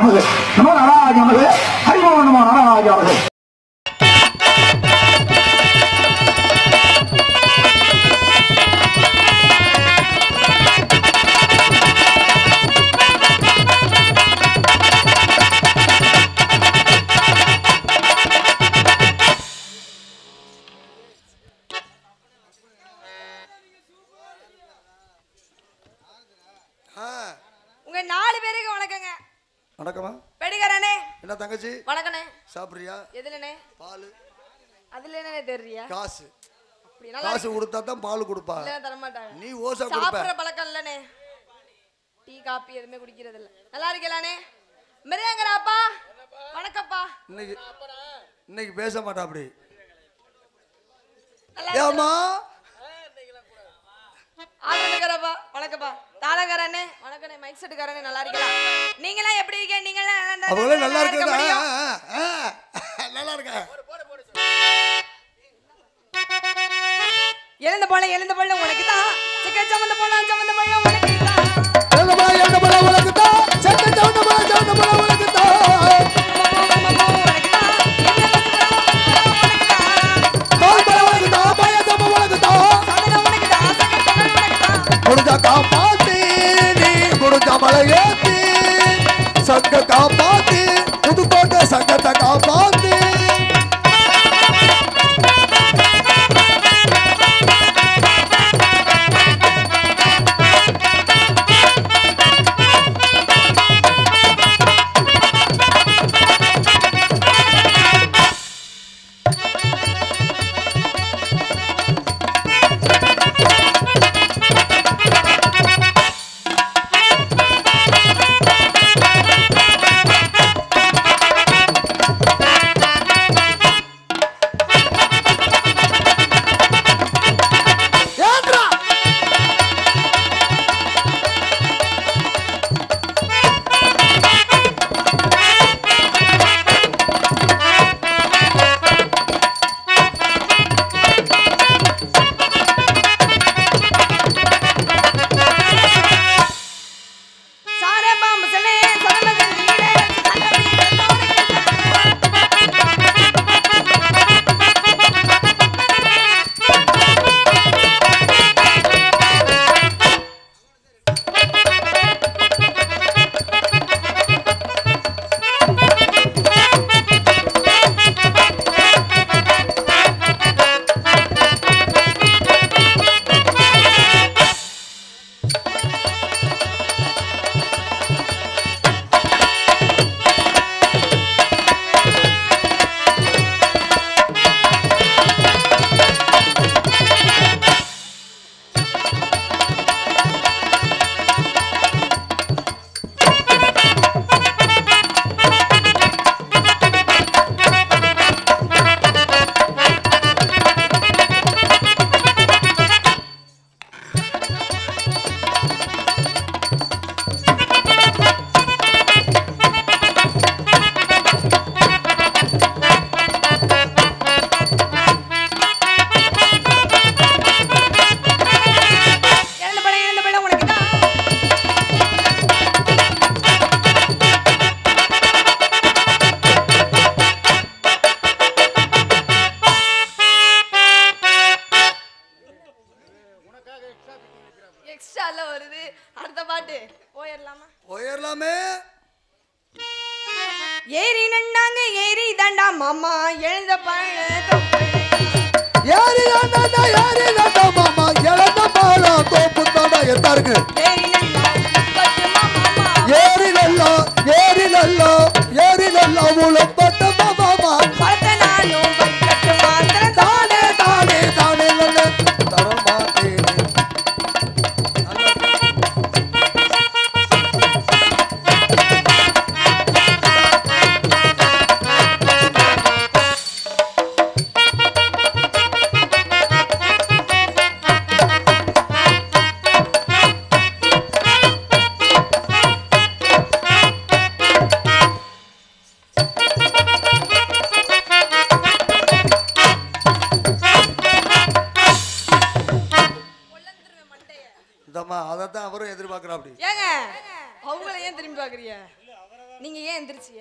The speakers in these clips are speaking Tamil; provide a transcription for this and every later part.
நமது நம நாராஜ நமது ஹரிமோ நம நாராஜ அவர்கள் ஆ, உங்க நாலு பேருக்கு வணக்கங்க வணக்கம்மா பெடிகரனே என்ன தங்கச்சி வணக்கண்ணே சாப்பிட்றியா எதுலண்ணே பால் அதுல என்னண்ணே தெரியா காசு அப்படி நல்லா காசு கொடுத்தா தான் பால் கொடுப்பா இல்லைன்னா தர மாட்டாங்க நீ ஓசா கொடுப்ப சாப்பிடுற பழக்கம் இல்லனே டீ காபி எதுவுமே குடிக்கிறது இல்ல நல்லா இருக்கலானே மிருகங்கராப்பா வணக்கம்ப்பா இன்னைக்கு இன்னைக்கு பேச மாட்டா அப்படி நல்லா ஏமா ஆளுநகரப்பா வணக்கம்ப்பா தாளகரனே வணக்கண்ணே மைக் செட்டுக்காரனே நல்லா இருக்கலாம் நீங்களாம் எப்படி இருக்கீங்க நீங்களாம் அவங்களே நல்லா இருக்க இருக்குதா முடியும்? ஆ, ஆ, நல்லா இருக்க எழுந்த போல எழுந்த போல உனக்கு தான் சிக்க சமந்த போல சமந்த போல உனக்கு தான் எழுந்த போல, எழுந்த போல உனக்கு தான். செத்த சவுண்ட போல, சவுண்ட போல உனக்கு தான். உனக்கு தான் தோல் போல உனக்கு தான், பாயாசம் உனக்கு தான். சந்தனம் உனக்கு தான் சக்கரம் உனக்கு தான் முடிஞ்சா காப்பாத்தி, நீ முடிஞ்சா மலை ஏத்தி. சங்க காப்பாத்தி, புதுக்கோட்டை சங்கத்தை காப்பாத்தி. ஏன்டா? சாரே பாம்பு சலே சதமகன் நீரே சதமகன் எழுந்த போல எழுந்த போல உனக்கு தான் எக்ஸ்ட்ரால வருது அடுத்த பாட்டு போயிடலாமா போயிடலாமே ஏரி நண்டாங்க ஏரி தண்டா மாமா எழுந்த பழ தொப்பு ஏறி தாண்டா ஏறி தாண்டா மாமா இழந்த பாலா தோப்பு தாண்டா எத்தா இருக்கு ஏரி நண்டா பத்து மாமா ஏறி நல்லா ஏறி நல்லா ஏறி நல்லா உழப்பட்ட மாமா பழத்த நானும் பறிக்கட்டு மாத்திரம் தானே தானே தானே நல்ல தரமாட்டேனே மண்டைய இந்தம்மா அதைத்தான் அவரும் எதிர்பார்க்கிறா அப்படி ஏங்க அவங்கள ஏன் திரும்பி பாக்குறீங்க நீங்க ஏன் எந்திரிச்சீங்க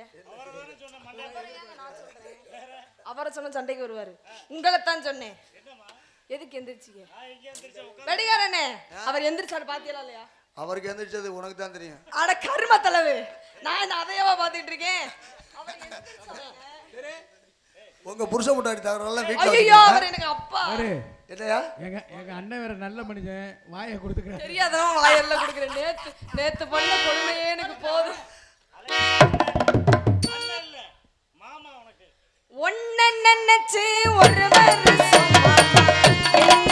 அவரை சொன்ன சண்டைக்கு வருவாரு உங்களைத்தான் சொன்னேன் எதுக்கு எந்திரிச்சீங்க வெடிகாரனே அவர் எந்திரிச்சாரு பாத்தீங்களா இல்லையா அவருக்கு எந்திரிச்சது உனக்கு தான் தெரியும் அட கரும தலைவு நான் என்ன அதையவா பாத்துட்டு இருக்கேன் அவர் எந்திரிச்சாருங்க. உங்க புருஷ முட்டாடி தகரெல்லாம் வீட்டுல ஐயோ வச்சிருக்கீங்க. அவர் எனக்கு அப்பா பாரு என்னையா எங்க எங்க அண்ணன் வேற நல்ல மனுஷன் வாயை கொடுத்துக்கிறேன் தெரியாதவன் வாயல்ல குடுக்குறேன் நேத்து நேத்து பண்ண கொடுமையே எனக்கு போதும் ஒன்ன நினைச்சு ஒரு வருஷம் என்ன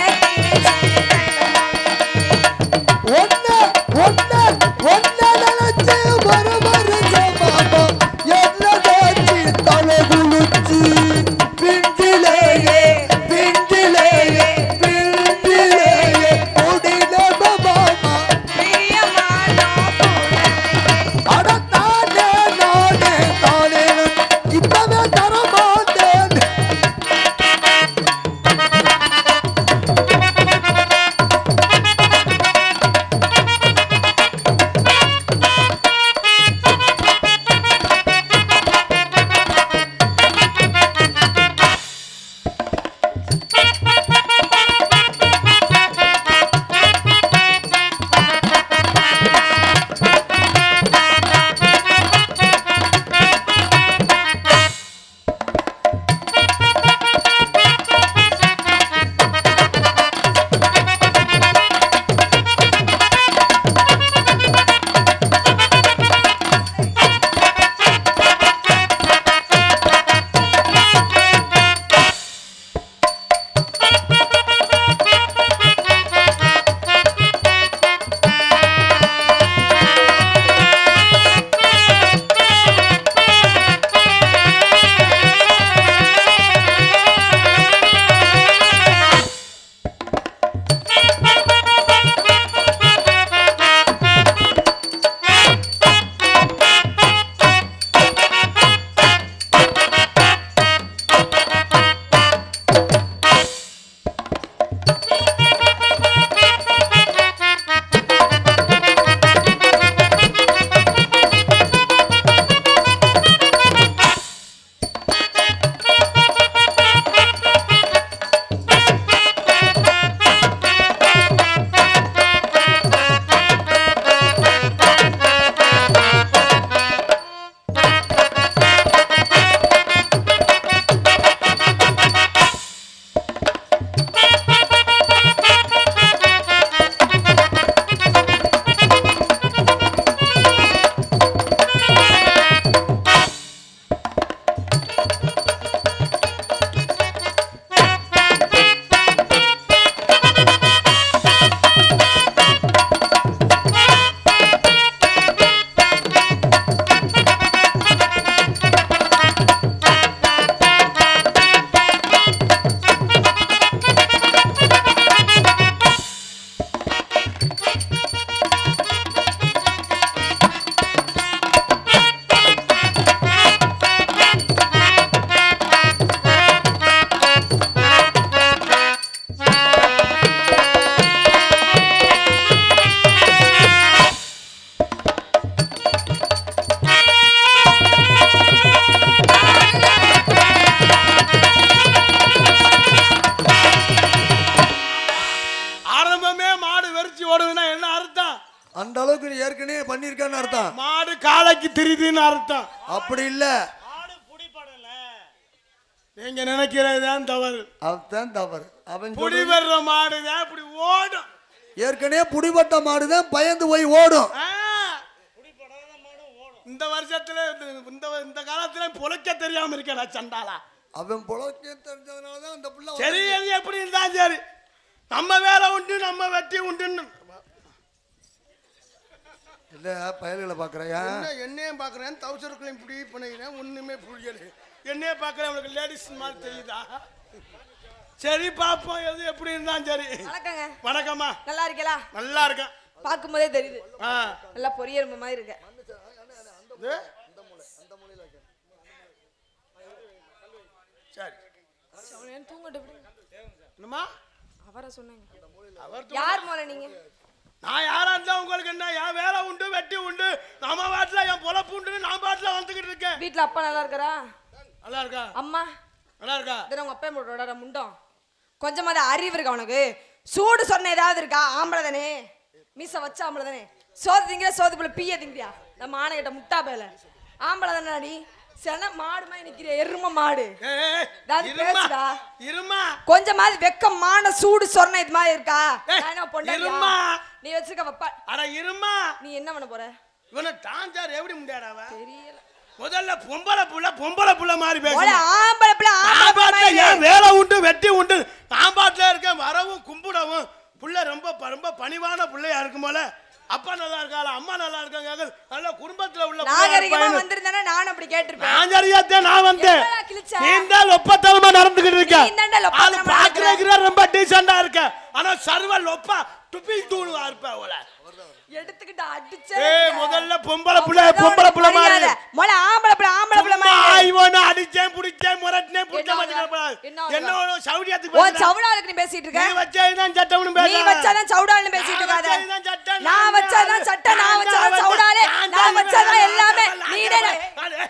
ஒன்ன ஒன்ன ஒன்ன நினைச்சு ஒரு வருஷம் மாமா என்னதாச்சு தலை குளிச்சு பிஞ்சிலேயே பிஞ்சிலேயே பிஞ்சிலேயே முடியல மாமா பிரியமானோ அட தானே நானே தானே இப்பவே தர மாட்டேன் ஆரம்பமே மாடு வெறிச்சு ஓடுதுன்னா என்ன அர்த்தம் அந்த அளவுக்கு நீ ஏற்கனவே பண்ணிருக்கான்னு அர்த்தம் மாடு காலைக்கு திரிதுன்னு அர்த்தம் அப்படி இல்ல மாடு புடிப்படல நீங்க நினைக்கிறதுதான் தவறு அவன் தவறு அவன் புடி சொல்றது- பெற மாடு தான் இப்படி ஓடும் ஏற்கனவே புடிபட்ட மாடுதான் பயந்து போய் ஓடும் ஆ. இந்த வருஷத்துல இந்த- இந்த இந்த காலத்துல பொழைக்க தெரியாம இருக்கடா சண்டாளா அவன் புழக்க தெரிஞ்சதுனாலதான் அந்த புள்ள சரி அது எப்படி இருந்தா சரி நம்ம வேலை உண்டு நம்ம வெட்டி உண்டுன்னு இல்ல பயல்களை பாக்குறையா என்ன என்னையும் பார்க்குறேன் தௌசருக்குள்ளையும் இப்படி பண்ணிக்கிறேன் ஒன்றுமே புரியல என்னையே பார்க்குறேன் அவனுக்கு லேடிஸ் மாதிரி தெரியுதா சரி பார்ப்போம் எது எப்படி இருந்தாலும் சரி வணக்கங்க வணக்கம்மா நல்லா இருக்கீங்களா நல்லா இருக்கேன் பார்க்கும்போதே தெரியுது ஆ நல்லா பொரியல் மாதிரி இருக்க இது? சரி அவனை தூங்கட்டு விடுங்க. என்னம்மா அவரை சொன்னாங்க அவர் யார் மோல நீங்க நான் யாரா இருந்தா உங்களுக்கு என்ன என் வேலை உண்டு வெட்டி உண்டு நம்ம பாட்டுல என் பொழப்பு உண்டு நான் பாட்டுல வீட்ல அப்பா நல்லா இருக்கறா நல்லா இருக்கா அம்மா நல்லா இருக்கா இதெல்லாம் உங்க அப்பா போட்டோட முண்டம் கொஞ்சமாவது அறிவு இருக்கா உனக்கு சூடு சொன்ன ஏதாவது இருக்கா ஆம்பளை தானே மீச வச்ச ஆம்பளை தானே சோறு திங்கிற சோது போல பீய திங்கிறியா நம்ம ஆணைகிட்ட முட்டா பேல ஆம்பளை தானே நீ சென மாடு மாதிரி நிக்கிற எரும மாடு ஏய், ஏய், ஏதாவது இருமா பேசுடா. இருமா கொஞ்சமாவது வெக்கமான சூடு சொன்ன இது மாதிரி இருக்கா ஏய், நான் என்ன பொண்டாட்டியா? இரும்மா. நீ வச்சிருக்க வப்பா அட இருமா நீ என்ன பண்ண போற இவனை டாஞ்சார் எப்படி முடியாடாவ தெரியல முதல்ல பொம்பளை புள்ள பொம்பளை புள்ள மாதிரி போல பேச ஆம்பளை பிள்ளை ஆம்பளை ஆம்பாட்டில் பிள்ளை ஏன் வேலை உண்டு வெட்டி உண்டு ஆம்பாட்டில் இருக்க வரவும் கும்பிடவும் புள்ள ரொம்ப ப- ரொம்ப பணிவான பிள்ளையா இருக்கும் போல அப்பா நல்லா இருக்காளா அம்மா நல்லா இருக்காங்க நல்ல குடும்பத்துல உள்ள பிள்ளையா நாகரிகமா இருப்பான்னு. வந்திருந்தானே நானும் அப்படி கேட்டிருப்பேன் நான் சரியாத்தான் நான் வந்தேன் எப்படா கிழிச்ச? நீ தான் லொப்பத்தனமா நடந்துகிட்டு இருக்க நீ தான்டா ஆளு லொப்பத்தனமா பாக்குறதுக்கு ரொம்ப டீசெண்டா இருக்க ஆனா சர்வ லொப்பா துப்பி தூளுவா இருப்ப அவள எடுத்துக்கிட்டு அடிச்ச ஏய் முதல்ல பொம்பளை புள்ள பொம்பளை புள்ள மாதிரி மொள ஆம்பளை பிள்ளை ஆம்பளை பிள்ளை சும்மா மாதிரி இவனை அடிச்சேன் புடிச்சேன் முரட்டினேன் புடிச்ச என்ன மாதிரி ஆகுது? என்ன ஆகுது? என்ன ஒரு சௌரியத்துக்கு ஓ பேசுற? சவுடாலுக்கு நீ பேசிட்டு நீ இருக்க வச்சதுதான் சட்டம்னு நீ பேசாத. வச்சாதான் சவுடால்னு பேசிட்டு நான் இருக்காத வச்சதுதான் சட்டம், நான் வச்சாதான் சட்டம் நான் வச்சாதான் சவுடாலே நான் வச்சாதான் எல்லாமே நீடே நானு-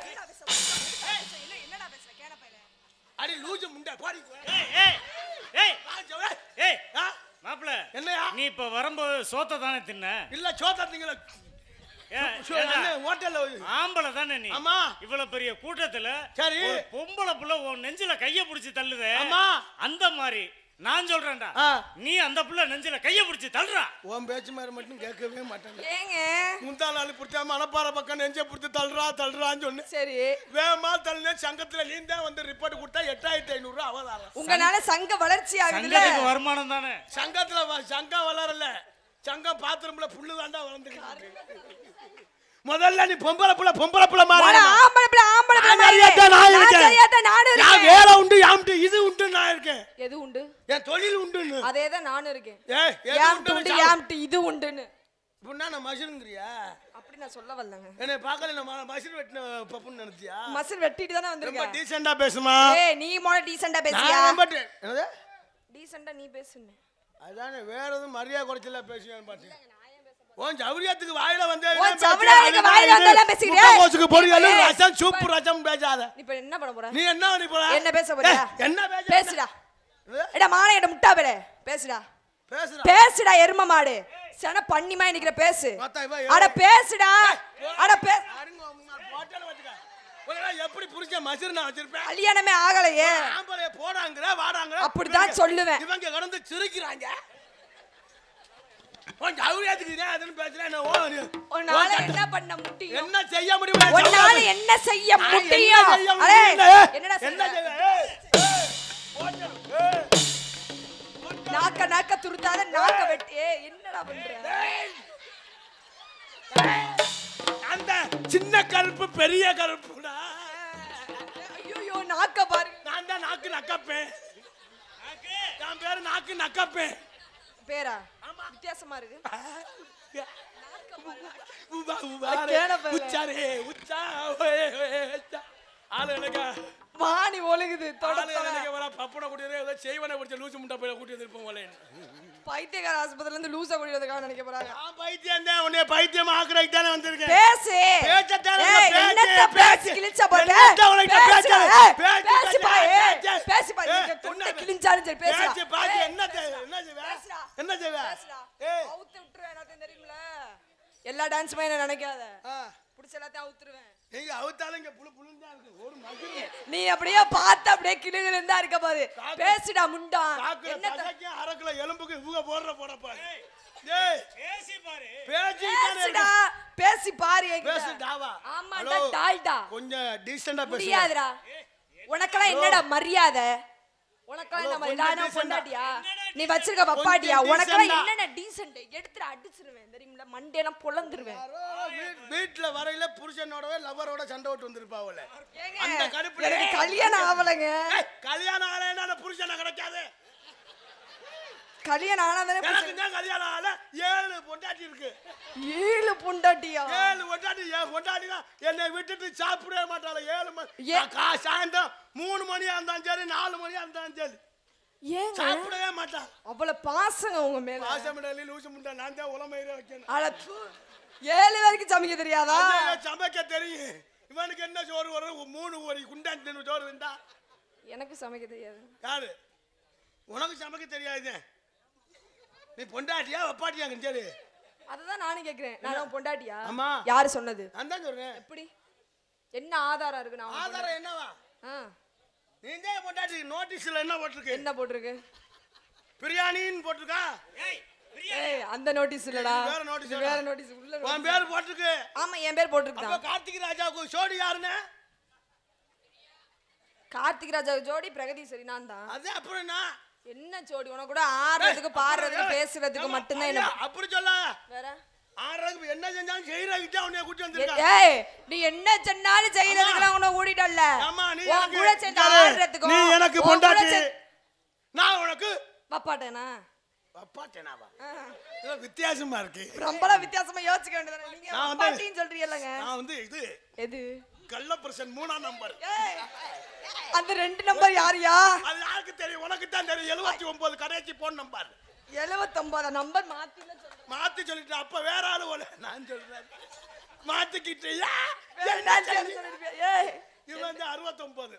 அடி லூசு முண்டை, போடி. ஏய், ஏய், ஏய், வா, ஜவுளே. ஏய், ஆ? மாப்பிள என்னய்யா? நீ இப்ப வரும்போது சோத்தை தானே தின்ன இல்ல சோத்தா திங்கல ஏன், சோ- ஏண்டா, என்ன, ஹோட்டல்ல வந்து- ஆம்பளை தானே நீ ஆமா. இவ்வளவு பெரிய கூட்டத்துல சரி. ஒரு பொம்பளை புள்ள உன் நெஞ்சில கைய பிடிச்சு தள்ளுதே ஆமா. அந்த மாதிரி நான் சொல்றேன்டா ஆ. நீ அந்த புள்ள நெஞ்சில கைய பிடிச்சு தள்ளுறா உன் பேச்சு மாதிரி மட்டும் கேட்கவே மாட்டேன் ஏங்க முந்தா நாள் பிடிச்சா மணப்பாறை பக்கம் நெஞ்ச பிடிச்சி தள்ளுறா தள்ளுறான்னு சொன்னேன் சரி வேகமா தள்ளுனேன் சங்கத்துல நீ தான் வந்து ரிப்போர்ட் கொடுத்தா எட்டாயிரத்தி ஐநூறு ரூபா அவதாரம் உங்களால சங்க வளர்ச்சி ஆகுதுல்ல சங்கத்துக்கு வருமானம் தானே சங்கத்துல வ- சங்கம் வளரல சங்கம் பாத்ரூம்ல புல்லு தாண்டா வளர்ந்துக்கிட்டு இருக்கு. முதல்ல நீ பொம்பளை புள்ள பொம்பளை புள்ள மொள மாதிரி ஆம்பளை பிள்ளை ஆம்பளை பிள்ளை நான் மாதிரி சரியாத்தான் நான் நான் இருக்கேன். சரியாத்தான் நானும் நான் இருக்கேன் வேலை உண்டு யாம்ட்டு இது உண்டு நான் இருக்கேன் எது உண்டு என் தொழில் உண்டுன்னு அதேதான் நானும் இருக்கேன் ஏய் எது ஏம்ட்டு உண்டு உண்டு ஏம்ட்டு இது உண்டுன்னு இப்படின்னா நான் மசிருங்கிறியா அப்படி நான் சொல்ல வரலங்க என்னை பார்க்கல நான் மசிர் வெட்டின பப்புன்னு நினைச்சியா மசில் வெட்டிட்டு தானே ரொம்ப வந்திருக்கேன் டீசெண்டா பேசுமா ஏய் நீ மொள டீசெண்டா பேசியா நான் ரொம்ப டீ- என்னது டீசெண்டா நீ பேசுன அதானே வேற எதுவும் மரியாதை குறைச்சல பேசுவேன்னு பார்த்தேன் உன் ஜவுரியத்துக்கு வாயில வந்து உன் ஜவுளியாருக்கு வாயில வந்தெல்லாம் பேசிக்கிறியா? கோசுக்கு பொரியல் ஏய், ரசம் சூப்பு ரசம் பேசாத நீ இப்ப என்ன பண்ண போற நீ என்ன பண்ணி போற என்ன பேச போறியா? ஏய், என்ன பேச பேசுடா என்னது? எடா மானையிட்ட முட்டா பேரு பேசுடா பேசுடா பேசுடா எரும மாடு சென பண்ணிமா நிக்கிற பேசு மொத்தம் இவ அட பேசுடா அட பே அருங்க, உங்க போட்டோல வச்சுக்க. உனக்கெல்லாம் எப்படி புரிஞ்ச மசிர் நான் வச்சிருப்பேன் கல்யாணமே ஆகலையே ஆம்பளைய போடாங்கிற வாடாங்கிற அப்படிதான் இவங்க- சொல்லுவேன். இவங்க கடந்து சிரிக்கிறாங்க உன் ஜவுரியத்துக்கு இதே அதுன்னு பேசுறேன் என்ன ஓ, நீ- உன்னால உன் என்ன பண்ண முடியும் என்ன செய்ய முடியும் உன்னால என்ன செய்ய நான் முடியும் என்ன செய்ய அடே, முடியும்? என்னடா என்ன செய்ய செய்ய? ஏய், ஏய், போட்டணும், ஏய். நாக்க நாக்க துருத்தாத நாக்க வெட்டி ஏய், என்னடா பண்ற ஏய். ஏய். அந்த சின்ன கருப்பு பெரிய கருப்புடா ஐயோ நாக்க பாரு நான் தான் நாக்கு நக்கப்பேன் என் பேரு நாக்கு நக்கப்பேன் பேரா வித்தியாசமா இருக்கு உவா, உவா, கேன பயலே. உச்சாரே, உச்சா, ஓயே, ஓயே, உச்சா. ஆளு எனக்கு வாணி ஒழுகுது தொட ஆளு தொட. எனக்கு வர பப்பனை கூட்டியதே ஏதோ செய்வனை பிடிச்ச லூசு முட்டை போய் கூட்டி வந்திருப்போம் போல பைத்தியக்கார ஆஸ்பத்திரில இருந்து லூசா குடிக்கிறதுக்காக நினைக்க போறாங்க நான் பைத்தியம் தான் உன்னை பைத்தியம் ஆக்குறதுக்கு தானே வந்திருக்கேன் பேசு பேச்சத்தானே ஏய், பேச்சு, என்னத்த பேச்சு. பேச்சு கிழிச்ச போட்ட? என்னத்த உனக்கு பேசுடா, பேச்சு? ஏய், பேச்சு, பேசுப்பா, பேச்சு, ஏய், பேச்சு. பேசுப்பா, ஏய், நீங்க தொண்டை என்ன கிழிஞ்சாலும் சரி, பேசுடா. பேச்சு, பாச்சு, ஏய், என்ன செய்வ? என்ன செய்வ? பேசுடா. என்ன செய்வ? பேசுடா. ஏய். அவுத்து விட்டுருவேன், எல்லாத்தையும் தெரியுமில? எல்லா டான்ஸுமே என்ன நினைக்காத ஆ, பிடிச்ச எல்லாத்தையும் அவுத்துருவேன் நீங்க அவுத்தாலும் இங்க புழு புழுன்னு தான் இருக்கு. ஒரு மகிழ்ச்சி. நீ அப்படியே பார்த்து அப்படியே கிளுகிழு இருந்தா இருக்க பாரு காக்கு- பேசுடா முண்டா காக்குல என்ன தசைக்கும் அரை கிலோ எலும்புக்கு இவங்க போடுற போடப்பா. ஏய், பேசி பாரு பேசிக்கிட்டானே பேசுடா இருக்கு. பேசி பாரு என்கிட்ட. பேசு, டாவா. ஆமாடா ஹலோ. டால்டா கொஞ்சம் டீசெண்டா பேசு முடியாதுடா உனக்கெல்லாம் என்னடா மரியாதை உனக்கெல்லாம் ஹலோ, என்ன மாதிரி கொஞ்சம் நான் decent-ஆ. பொண்டாட்டியா நீ வச்சிருக்க பப்பாட்டியா கொஞ்சம் உனக்கெல்லாம் decent-ஆ. என்னென்ன டீசென்ட் எடுத்துட்டு அடிச்சிருவேன் தெரியுமில மண்டேலாம் பொளந்துருவேன் வீ- வீட்ல வரையில புருஷனோடவே லவ்வரோட சண்டை விட்டு வந்திருப்பா அவள ஏங்க, அந்த கடுப்புல எனக்கு கல்யாணம் ஆகலைங்க ஏய், கல்யாணம் ஆகலைன்னா அந்த புருஷனை கிடைக்காது கல்யாணம் ஆனாதானே எனக்கு புருஷன். தான் கல்யாணம் ஆகல ஏழு பொண்டாட்டி இருக்கு ஏழு பொண்டாட்டியா ஏழு பொண்டாட்டி ஏன் பொண்டாட்டி தான் என்னை விட்டுட்டு சாப்பிடவே மாட்டாள ஏழு மணி ஏ- நான் கா சாயந்தரம் மூணு மணியா இருந்தாலும் சரி நாலு மணியா இருந்தாலும் சரி ஏங்க சாப்பிடவே மாட்டான் அவ்வளவு பாசங்க உங்க மேல பாசமிடலி லூசு முட்டை நான் தான் உலமையில வைக்கணும் அட தூ. ஏழு வரைக்கும் சமைக்க தெரியாதா அது எனக்கு சமைக்க தெரியும் இவனுக்கு என்ன சோறு வரும் மூணு ஒரு குண்டான் சோறு இருந்தா எனக்கு சமைக்க தெரியாது யாரு உனக்கு சமைக்க தெரியாது நீ பொண்டாட்டியா வப்பாட்டியா சரி அததான் நானும் கேக்குறேன் நான் உன் பொண்டாட்டியா ஆமா. யாரு சொன்னது நான் தான் சொல்றேன் எப்படி என்ன ஆதாரம் இருக்கு நான் உன் ஆதாரம் என்னவா பொண்டாட்டி- ஆ, நீ தான் பொண்டாட்டி நோட்டீஸ்ல என்ன போட்டிருக்கு என்ன போட்டிருக்கு பிரியாணின்னு போட்டிருக்கா ஏய் பிரியா ஏய் அந்த நோட்டீஸ் இல்லடா வேற notice இது இல்லடா. வேற நோட்டீஸ் உள்ள உன் notice. பேர் போட்டிருக்கு ஆமா என் பேர் அப்ப போட்டிருக்கான் கார்த்திக் ராஜாவுக்கு சோடி யாருன்னு கார்த்திக் ராஜா ஜோடி பிரகதீஸ்வரி நான் தான் அது அப்புறம் என்ன என்ன ஜோடி உனக்கு கூட ஆடுறதுக்கு ஏய், பாடுறதுக்கு அப்புறம் பேசுறதுக்கு ஏம்மா, மட்டும்தான் ஐயா, என்ன அப்படி சொல்ல வேற ஆறதுக்கு என்ன செஞ்சாலும் செய்யறதுக்கு உன்னை கூட்டி ஏ- வந்திருக்கா ஏய் நீ என்ன சொன்னாலும் செய்யறதுக்குலாம் உன்னை கூட்டிட்டல்ல ஆமா நீ உன் எனக்கு கூட சேர்ந்து இந்தாரு, ஆடுறதுக்கும் நீ எனக்கு உன் கூட பொண்டாட்டி சேர்ந்து- நான் உனக்கு பாப்பாட்டேனா அப்பாட்டேனாவா இதெல்லாம் வித்தியாசமா இருக்கு ரொம்பலாம் வித்தியாசமா யோசிக்க வேண்டியது நீங்க நான் வந்து- பாட்டின்னு சொல்றீங்கல்லங்க நான் வந்து இது எது கள்ளப்பிரசன் மூணாம் நம்பர் ஏய், அந்த ரெண்டு நம்பர் யாருயா அது யாருக்கு தெரியும் உனக்கு தான் தெரியும் எழுபத்தி ஒன்பது கடைசி போன் நம்பர் எழுவத்தொன்பது நம்பர் மாத்தி சொல்றேன் மாத்தி சொல்லிட்டு அப்ப வேற ஆளு போல நான் சொல்றேன் மாத்திக்கிட்டு வேண்டாம் சொல்லிருப்பியா? ஏய் இவன் வந்து அறுபத்தொன்பது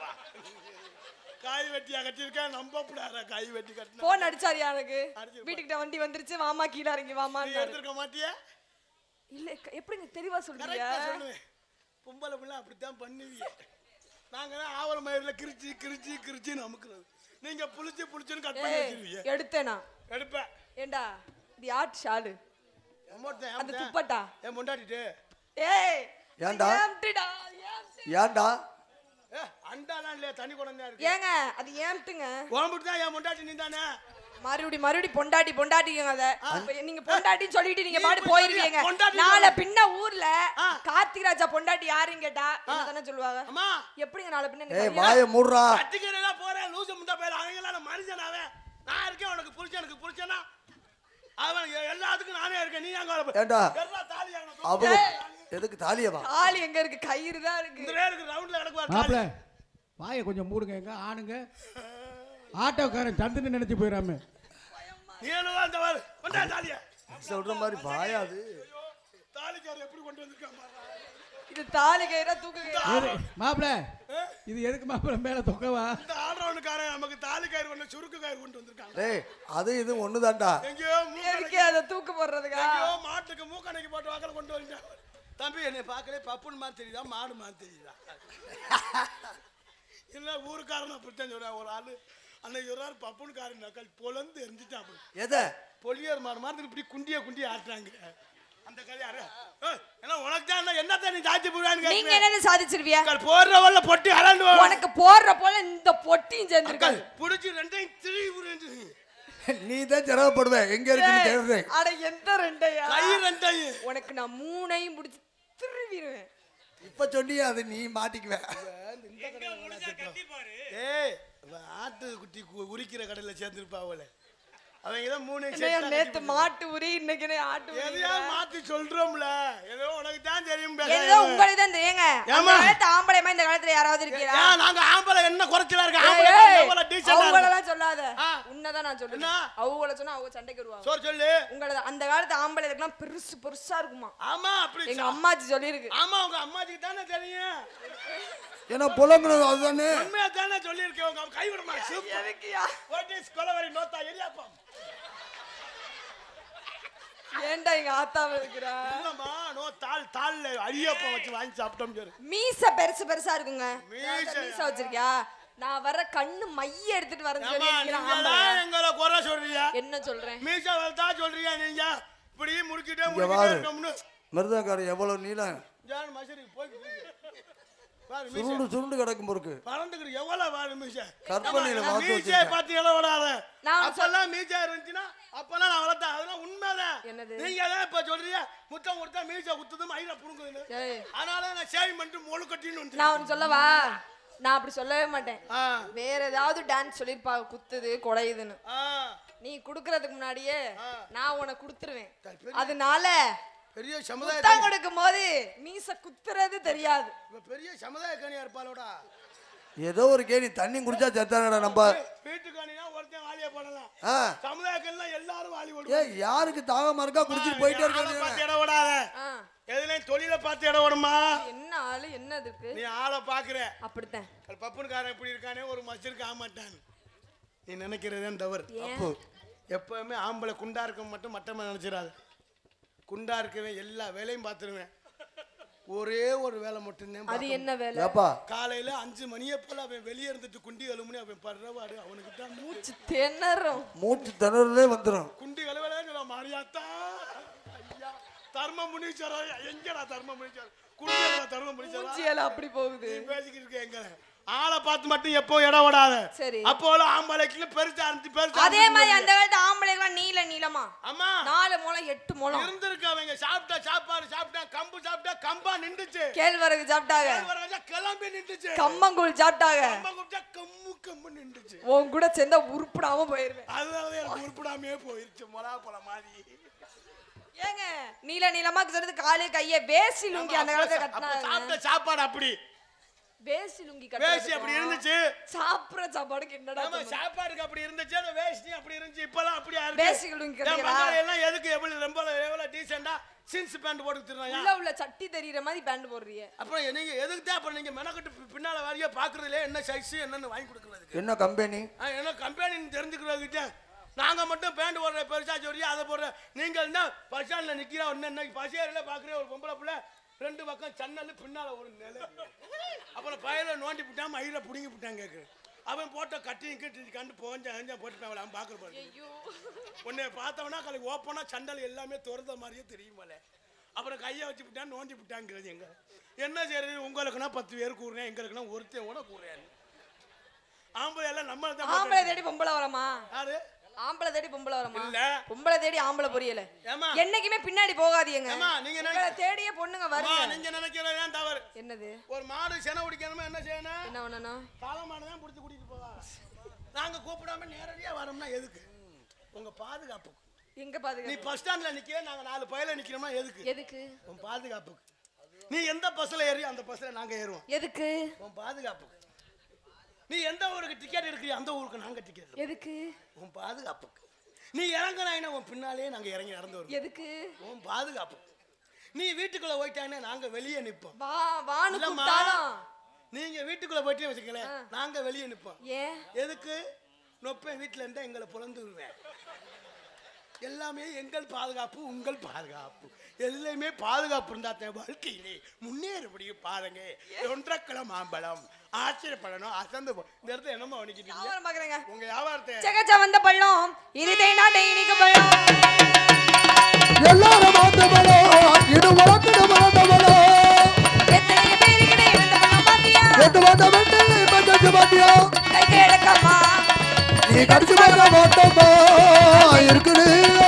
காய் வெட்டியா கட்டியிருக்கேன் நம்ப கூடாத காய் வெட்டி கட்டின போன் அடிச்சாரியா எனக்கு அடிச்சிருப்பாரு. வீட்டுக்கிட்ட வண்டி வந்துருச்சு வாமா கீழ இறங்கி வாமா நீ எடுத்திருக்க மாட்டியா இல்ல க- எப்படிங்க தெளிவா சொல்றீங்க கரெக்டா சொல்லுவேன் பொம்பளை பிள்ளை அப்படித்தான் பண்ணுவீங்க நாங்க தான் ஆவர மயிரில் கிரிச்சி கிரிச்சி கிரிச்சி அமுக்குறது நீங்க புளிச்சு புளிச்சுன்னு கட் பண்ணி ஏய், வச்சிருவீங்க எடுத்தேனா எடுப்பேன் ஏண்டா இது ஆட் ஷாலு எம்மோட்டேன், அந்த எம்மோட்டேன். துப்பட்டா என் பொண்டாட்டிட்டு ஏய் ஏன்டா? ஏம்ட்டுடா, ஏம்ட்டு. ஏன்டா ஏ அண்டாலாம் இல்லையா தனி குழந்தையா இருக்கு ஏங்க அது ஏம்ட்டுங்க உடம்புட்டு தான் என் பொண்டாட்டி நீ தானே மறுபடி மறுபடி பொண்டாட்டி பொண்டாட்டிங்க அத இப்ப நீங்க பொண்டாட்டின்னு சொல்லிட்டு நீங்க நீ பாட்டு போய் போயிருவீங்க சொல்லியா? பொண்டாட்டி நாளை சொல்லு. பின்ன ஊர்ல ஆ. கார்த்திக் ராஜா பொண்டாட்டி யாருன்னு கேட்டா என்ன தானே சொல்லுவாங்க அம்மா எப்படிங்க நாளை பின்ன ஏய் நீங்க வாயை மூடுறா கட்டிக்கிறதா போறேன் லூசு முண்டா பேர் அவங்களாம் மனுஷனாவே நான் இருக்கேன் உனக்கு புருஷனுக்கு புருஷனா அவன் எ- எல்லாத்துக்கும் நானே இருக்கேன் நீ அங்க வர ஏண்டா? எல்லா தாலி அங்க அவங்க எதுக்கு தாலியவா தாலி எங்க இருக்கு கயிறு தான் இருக்கு இந்த நேருக்கு ரவுண்ட்ல கிடக்குவார் மாப்பிள தாலி வாயை கொஞ்சம் மூடுங்க எங்க ஆணுங்க ஆட்டோக்காரன் சந்துன்னு நினைச்சு போயிடாம நீ என்னவா அந்த வாரு கொண்டா தாலிய சொல்ற மாதிரி வாயாது தாலிக்காரர் எப்படி கொண்டு வந்திருக்கான் பாரு. இது தாலி கயிறா தூக்கு கயிறா மாப்பிள இது எதுக்கு மாப்பிள மேல தொக்கவா இந்த ஆல்ரவுண்டுக்காரன் நமக்கு தாலி கயிறு கொண்டு சுருக்கு கயிறு கொண்டு வந்திருக்காங்க டேய் அது இது ஒண்ணுதான்டா எங்கேயோ மூக்கடைக்கு எதுக்கு அதை தூக்கு போடுறதுக்கா எங்கேயோ மாட்டுக்கு மூக்கணைக்கு போட்டு வாக்கல கொண்டு வரீங்க தம்பி என்னை பார்க்கலே பப்புன்னு மாதிரி தெரியுதா மாடு மாதிரி தெரியுதா இல்லை ஊருக்காரன் அப்படித்தான் சொல்றேன் ஒரு ஆளு அன்னைக்கு ஒரு ஆள் பப்புன்னு காரன் நக்கல் பொலந்து எரிஞ்சிட்டான் அப்படி எதை பொலியர் மாடு மாதிரி இப்படி குண்டிய குண்டிய ஆட்டுறாங்க அந்த கதையாரு ஏன்னா உனக்கு தான் என்னத்தான் நீ தாச்சி போடுவான்னு நீங்க கேட்கிறேன் என்னது சாதிச்சிருவியா அக்காள் போடுறவல்ல பொட்டி அலண்டு உனக்கு போடுற போல இந்த பொட்டியும் சேர்ந்துருக்கு அக்காள் புடிச்சு ரெண்டையும் திரி புரிஞ்சு நீ தான் சிரமப்படுவ எங்க இருக்குன்னு தேடுறேன் அட எந்த ரெண்டையா கை ரெண்டையும் உனக்கு நான் மூணையும் பிடிச்சி திருவிடுவேன் இப்ப சொன்னியே அது நீ மாட்டிக்குவ எங்க முடிஞ்சா கட்டி பாரு ஏய் அவ ஆட்டு குட்டி கு- உரிக்கிற கடையில சேர்ந்துருப்பா அவள அவங்க தான் மூணு என்னையா set ஆ நேத்து கட்டி மாட்டு உரி இன்னைக்கு என்ன ஆட்டு உரி எதையாவது மாத்தி சொல்றோம்ல ஏதோ உனக்கு தான் தெரியும் பேச. ஏதோ உங்களுக்கு தான் தெரியுங்க அந்த ஏம்மா? காலத்து ஆம்பளைமா இந்த காலத்துல யாராவது இருக்கீங்களா ஏன் நாங்க ஆம்பளை என்ன குறைச்சலா இருக்கு ஏய், ஆம்பளை ஏய், எவ்வளவு டீசெண்டா இருக்கு அவங்களெல்லாம் சொல்லாத ஆ. உன்னதான் நான் சொல்றேன் என்ன? அவங்கள சொன்னா அவங்க சண்டைக்கு வருவாங்க சோறு சொல்லு உங்களது அந்த காலத்து ஆம்பளைகளுக்குலாம் பெருசு பெருசா இருக்குமா ஆமா அப்படி எங்க சொ- அம்மாச்சி சொல்லியிருக்கு ஆமா உங்க அம்மாஜிக்கு தானே தெரியும் ஏன்னா புலங்குறது அதுதானே உண்மையா தானே சொல்லியிருக்கேன் உங்க கை விடுமா சூப்பர் எதுக்குயா வாட் இஸ் கொலவரி நோத்தா எரியாப்பம் ஏன்டா எங்க ஆத்தாவ இருக்கிறா இல்லம்மா நோ தாள் தாள்ல அடியப்பம் வச்சு வாங்கி சாப்பிட்டோம் சரி மீச பெருசு பெருசா இருக்குங்க மீசை. மீச வச்சிருக்கியா நான் வர கண்ணு மைய எடுத்துட்டு வரேன்னு ஏம்மா சொல்லி நீங்க ஆம்பளை. தான் எங்களை குறை சொல்றீங்க என்ன சொல்றேன் மீசா வளர்த்தா சொல்றீங்க நீங்க இப்படி முறுக்கிட்டே இங்க முறுக்கிட்டே பாரு இருக்கோம்னு மிருதங்காரன் எவ்வளவு நீளம் ஜான் மசருக்கு போய் பாரு மீசை சுருண்டு சுருண்டு கிடக்கும் பொருக்கு பறந்துக்கிட்டு எவ்வளவு பாரு மீசை கற்பனையில வாக்கு மீசையை வச்சிருக்கேன் பார்த்து எல்லாம் விடாத நான் அப்பெல்லாம் மீசை இருந்துச்சுன்னா அப்பெல்லாம் நான் வளர்த்தேன் அதெல்லாம் உண்மைதான் என்னது? நீங்க தான் இப்ப சொல்றீங்க முத்தம் கொடுத்தா மீசை குத்துது மயில புடுங்குதுன்னு ஏய், அதனால நான் சேவிங் பண்ணிட்டு மொழு கட்டின்னு வந்து நான் ஒன்னு சொல்லவா நான் அப்படி சொல்லவே மாட்டேன் ஆ வேற ஏதாவது டான்ஸ் சொல்லிருப்பாங்க குத்துது குடையுதுன்னு ஆ நீ குடுக்கறதுக்கு முன்னாடியே ஆ. நான் உனக்கு கொடுத்துருவேன் பெரிய- அதனால பெரிய முத்தம் சமுதாய கொடுக்கும் போது மீச குத்துறது தெரியாது இவ பெரிய சமுதாய கணியா இருப்பாளோடா ஏதோ ஒரு கேணி தண்ணி குடிச்சா செத்தானடா நம்ம வீட்டுக்காணினா ஒருத்தன் வாலியா போடலாம் ஆ சமுதாய கணிலாம் எல்லாரும் வாலி ஏ போடுவாங்க யாருக்கு தாகமா இருக்கா குடிச்சிட்டு போயிட்டே ஆளை பார்த்து இருக்காங்க இடம் விடாத ஆ, எதுலயும் தொழிலை பார்த்து இடம் விடுமா என்ன ஆளு நாள் என்ன இருக்கு நீ ஆளை பாக்குற அப்படித்தான் பப்புனுக்காரன் இப்படி இருக்கானே ஒரு மச்சருக்கு ஆமாட்டான் நீ நினைக்கிறதே தவறு ஏன்? அப்போ எப்பவுமே ஆம்பளை குண்டா இருக்க மட்டும் மட்டமா நினைச்சிடாது குண்டா இருக்கவன் எல்லா வேலையும் பார்த்துருவேன் ஒரே ஒரு வேலை மட்டும்தான் அது பார்க்கணும். என்ன வேலை ஏப்பா காலையில அஞ்சு மணியை போல அவன் வெளியே இருந்துட்டு குண்டி கழுமுனி அவன் படுறவாடு அவனுக்கு தான் மூச்சு திணறும் மூச்சு திணறதே வந்துடும் குண்டி கழுவலே சொல்ல மாரியாத்தா ஐயா தர்ம முனீஸ்வரா எங்கடா தர்ம முனீஸ்வரர் குண்டியா தர்ம முனீஸ்வரா மூச்சியல அப்படி போகுது நீ பேசிக்கிட்டு இருக்க எங்க ஆளை பார்த்து மட்டும் எப்போ இடம் விடாத சரி. அப்போ ஆம்பளைக்கு பெருசா இருந்துச்சு பெருசா அதே மாதிரி அந்த காலத்து ஆம்பளைங்களாம் நீல நீளமா அம்மா நாலு முளம் எட்டு முளம் இருந்திருக்கு அவங்க சாப்பிட்டா சாப்பாடு சாப்பிட்டா கம்பு சாப்பிட்டா கம்பா நின்றுச்சு கேழ்வரகு சாப்பிட்டாங்க கேழ்வரகு கிளம்பி நின்றுச்சு கம்மங்கூழ் சாப்பிட்டாங்க கம்பா குடிச்சா கம்மு கம்மு நின்றுச்சு உன் கூட சேர்ந்தா உருப்பிடாம போயிருவேன் அதனாலதான் எனக்கு உருப்படாமே போயிருச்சு மொளா பழம் மாதிரி ஏங்க நீல நீளமா சொல்றது காலு கைய வேசி லுங்கி அந்த காலத்துல அப்ப கட்டினாங்க சாப்பிட்ட சாப்பாடு அப்படி வேசி லுங்கி வேஷ்டி அப்படி கட்டினாங்க இருந்துச்சு சாப்பிடுற சாப்பாடுக்கு என்னடா ஆமா சம்பந்தம்? சாப்பாடுக்கு அப்படி இருந்துச்சு அந்த வேஷ்டி அப்படி இருந்துச்சு இப்பெல்லாம் அப்படியா இருக்கு வேஷ்டி லுங்கி என் கட்டிக்கிறா? மகன் எல்லாம் எதுக்கு எவ்வளவு ரொம்ப எவ்வளவு டீசெண்டா ஜீன்ஸ் பேண்ட் போட்டு திருநாயா உள்ள உள்ள சட்டி தெரியுற மாதிரி பேண்ட் போடுறீங்க அப்புறம் நீங்க எதுக்கு தான் அப்புறம் நீங்க மெனக்கட்டு பி- பின்னால வாரியா பாக்குறதுல என்ன சைஸ் என்னன்னு வாங்கி கொடுக்கறதுக்கு என்ன கம்பெனி ஆ, என்ன கம்பெனின்னு தெரிஞ்சுக்கிறதுக்கு நாங்க மட்டும் பேண்ட் போடுற பெருசா சொல்றியா அதை போடுற நீங்க என்ன பஸ் ஸ்டாண்ட்ல நிக்கிறா ஒன்னு இன்னைக்கு பசியாரில பாக்குற ஒரு பொம்பளை புள்ள ரெண்டு பக்கம் சன்னல் பின்னால ஒரு நிலை அப்புறம் பயில நோண்டி விட்டான் மயில புடுங்கி விட்டான் கேக்கு அவன் போட்ட கட்டிங் கட்டி கண்டு போஞ்சா அஞ்சா போட்டுட்டான் அவன் பாக்குற பாரு ஐயோ உன்னை பார்த்தவனா கலைக்கு ஓப்பனா சண்டல் எல்லாமே திறந்த மாதிரியே தெரியுமல அப்புறம் கையை வச்சு விட்டான் நோண்டி விட்டாங்கிறது எங்க என்ன செய்யறது உங்களுக்குன்னா பத்து பேர் கூறுறேன் எங்களுக்குன்னா ஒருத்தன் கூட கூறுறேன் ஆம்பளை எல்லாம் நம்ம ஆம்பளை தேடி பொம்பளை வரமா யாரு ஆம்பளை தேடி பொம்பளை வரமா இல்ல பொம்பளை தேடி ஆம்பளை புரியல ஏமா என்னைக்குமே பின்னாடி போகாதீங்க ஏமா நீங்க உங்களை நினைக்க- தேடியே பொண்ணுங்க அம்மா, வருங்க நீங்க நினைக்கிறது ஏன் தவறு என்னது ஒரு மாடு செனை குடிக்கணுமா என்ன செய்யணும் என்ன பண்ணணும் காளை மாடு தான் பிடிச்சி கூட்டிட்டு போவா நாங்க கூப்பிடாம நேரடியா வரோம்னா எதுக்கு உங்க பாதுகாப்புக்கு எங்க நீ பாதுகாப்பு பஸ் ஸ்டாண்ட்ல நிக்க நாங்க நாலு பயில நிக்கிறோமா எதுக்கு எதுக்கு உன் பாதுகாப்புக்கு நீ எந்த பஸ்ல ஏறி அந்த பஸ்ல நாங்க ஏறுவோம் எதுக்கு உன் பாதுகாப்புக்கு நீ எந்த ஊருக்கு டிக்கெட் எடுக்கிறியோ அந்த ஊருக்கு நாங்க டிக்கெட் எதுக்கு உன் பாதுகாப்புக்கு நீ இறங்கினாயினா உன் பின்னாலே நாங்க இறங்கி நடந்து வருவோம் எதுக்கு உன் பாதுகாப்புக்கு நீ வீட்டுக்குள்ள போயிட்டாங்கன்னா நாங்க வெளியே நிப்போம் வா வானு இல்லம்மா. கூப்பிட்டாலும் நீங்க வீட்டுக்குள்ள போயிட்டே வச்சுக்கலேன் நாங்க வெளியே நிப்போம் ஏன் எதுக்கு நொப்பேன் வீட்டுல இருந்தா எங்களை புலந்து விடுவேன் எல்லாமே எங்கள் பாதுகாப்பு உங்கள் பாதுகாப்பு எல்லாமே பாதுகாப்பு இருந்தா தான் வாழ்க்கையிலே முன்னேற முடியும் பாருங்க ஒன்றக்கிழ மாம்பழம் ஆச்சரியப்படணும் அசந்து போ இந்த இடத்துல என்னமா வணிக்கிட்டு வியாபாரம் பாக்குறேங்க உங்க வியாபாரத்தை செகச்சா வந்த பள்ளம் இருதை நாட்டை இனிக்க பள்ளம் எல்லாரும் மாத்தவளோ இது வளர்க்கிற வளர்ந்தவளோ எத்தனை பேருக்கிட்ட இருந்த பள்ளம் பாத்தியா எட்டு வந்த வெட்டில் பஞ்சு பாட்டியா கை கிடக்கம்மா நீ கடிச்சு பார்க்க மாட்டோமா இருக்குது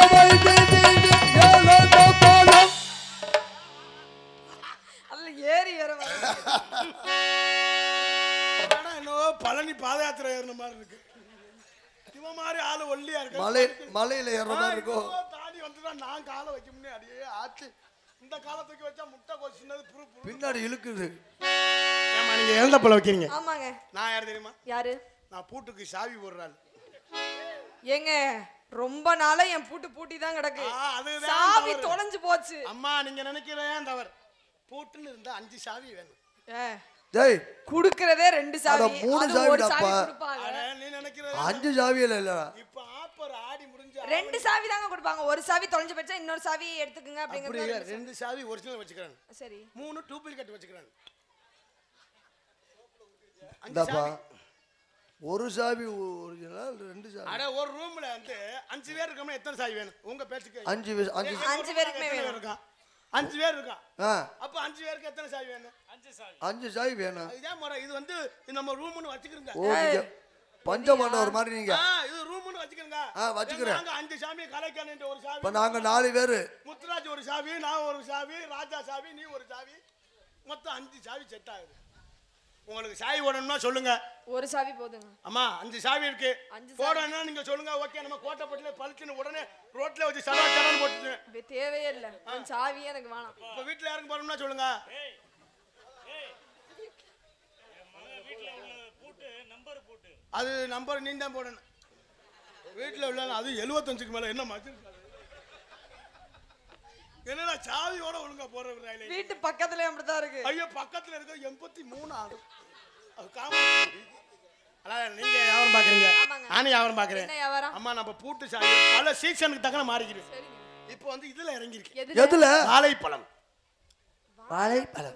அதுல ஏறி ஏற ஆனா என்னவோ பழனி பாத யாத்திரை ஏறின மாதிரி இருக்கு இவன் மாதிரி ஆளு ஒல்லியா இருக்கு மலை மலையில ஏற மாதிரி இருக்கும் ஆ, இப்போ தாடி வந்துதான் நான் காலை வைக்க முடியும் அடியே ஆச்சு இந்த காலத்துக்கு வச்சா முட்டை கொசினது புரு புரு பின்னாடி இழுக்குது ஏமா நீங்க எழுந்த பழம் வைக்கிறீங்க ஆமாங்க நான் யார் தெரியுமா யாரு நான் பூட்டுக்கு சாவி போடுறாள் ஏங்க ரொம்ப நாளா என் பூட்டு பூட்டி தான் கிடக்கு ஆ, அதுதான் சாவி தவறு. தொலைஞ்சு போச்சு அம்மா நீங்க நினைக்கிறேன் தவறு பூட்டுன்னு இருந்தா அஞ்சு சாவி வேணும் ஏ, டேய் குடுக்கறதே ரெண்டு சாவி அட, மூணு அது ஒரு சாவி சாவிடாப்பா. கொடுப்பாங்க அட, நீ நினைக்கிறது அஞ்சு சாவியில இல்ல இப்ப ஆப்பர் ஆடி முடிஞ்சு ரெண்டு சாவி தாங்க கொடுப்பாங்க ஒரு சாவி தொலைஞ்சு போச்சா இன்னொரு சாவி எடுத்துக்கங்க அப்படி அப்படிங்கறது இல்ல, ரெண்டு சாவி ஒரிஜினல் வச்சுக்கிறேன் சரி மூணு டூப்ளிகேட் வச்சுக்கிறேன் அஞ்சு இந்தாப்பா சாவி ஒரு சாவி ஒரிஜினல் ரெண்டு சாவி அட ஒரு ரூம்ல வந்து அஞ்சு பேர் இருக்கோம்னா எத்தனை சாவி வேணும் உங்க பேச்சுக்கு அஞ்சு வி- அஞ்சு அஞ்சு பேருக்குமே எத்தனை பேர் வேணும். இருக்கான் அஞ்சு பேர் இருக்கான் ஆ அப்ப அஞ்சு பேருக்கு எத்தனை சாவி வேணும் அஞ்சு சாவி வேணும் இதுதான் முறை இது வந்து நம்ம ரூம்னு வச்சுக்கிறோங்க ஓ நீங்க பஞ்சபாண்டவர் மாதிரி நீங்க ஆ, இது ரூம்னு வச்சுக்கிறோங்க ஆ, வச்சுக்கிறேன். நாங்க அஞ்சு சாமி கலைக்கணுன்ற ஒரு சாவி இப்ப நாங்க நாலு பேரு முத்துராஜ் ஒரு சாவி நான் ஒரு சாவி ராஜா சாவி நீ ஒரு சாவி மொத்தம் அஞ்சு சாவி செட் ஆகுது உங்களுக்கு சாவி போடணும்னா சொல்லுங்க ஒரு சாவி போதுங்க அம்மா அஞ்சு சாவி இருக்கு அஞ்சு சாவி. போடணும்னா நீங்க சொல்லுங்க ஓகே நம்ம கோட்டைப்பட்டில பழுச்சுன்னு உடனே ரோட்ல வச்சு சடா சடான்னு போட்டுட்டு இது தேவையே இல்ல உன் சாவியே எனக்கு வேணாம் இப்ப வீட்டுல யாருக்கும் போடணும்னா சொல்லுங்க வீட்டுல உள்ள பூட்டு நம்பர் பூட்டு அது நம்பர் நீ தான் போடணும் வீட்டுல உள்ள அது எழுபத்தஞ்சுக்கு மேல என்ன மச்சு என்னடா சாவியோட ஒழுங்கா போடுற வீட்டு பக்கத்துலயே அப்படித்தான் இருக்கு ஐயோ பக்கத்துல இருக்க எண்பத்தி மூணு ஆடு அது காமாட்சி அதான் நீங்க வியாபாரம் பாக்குறீங்க ஆமாங்க. நானும் வியாபாரம் பாக்குறேன் என்ன வியாபாரம் அம்மா நம்ம பூட்டு சாவி பல சீசனுக்கு தக்கன மாறிக்கிறேன் இப்போ வந்து இதுல இறங்கிருக்கு எதுல எதுல வாழைப்பழம் வாழைப்பழம்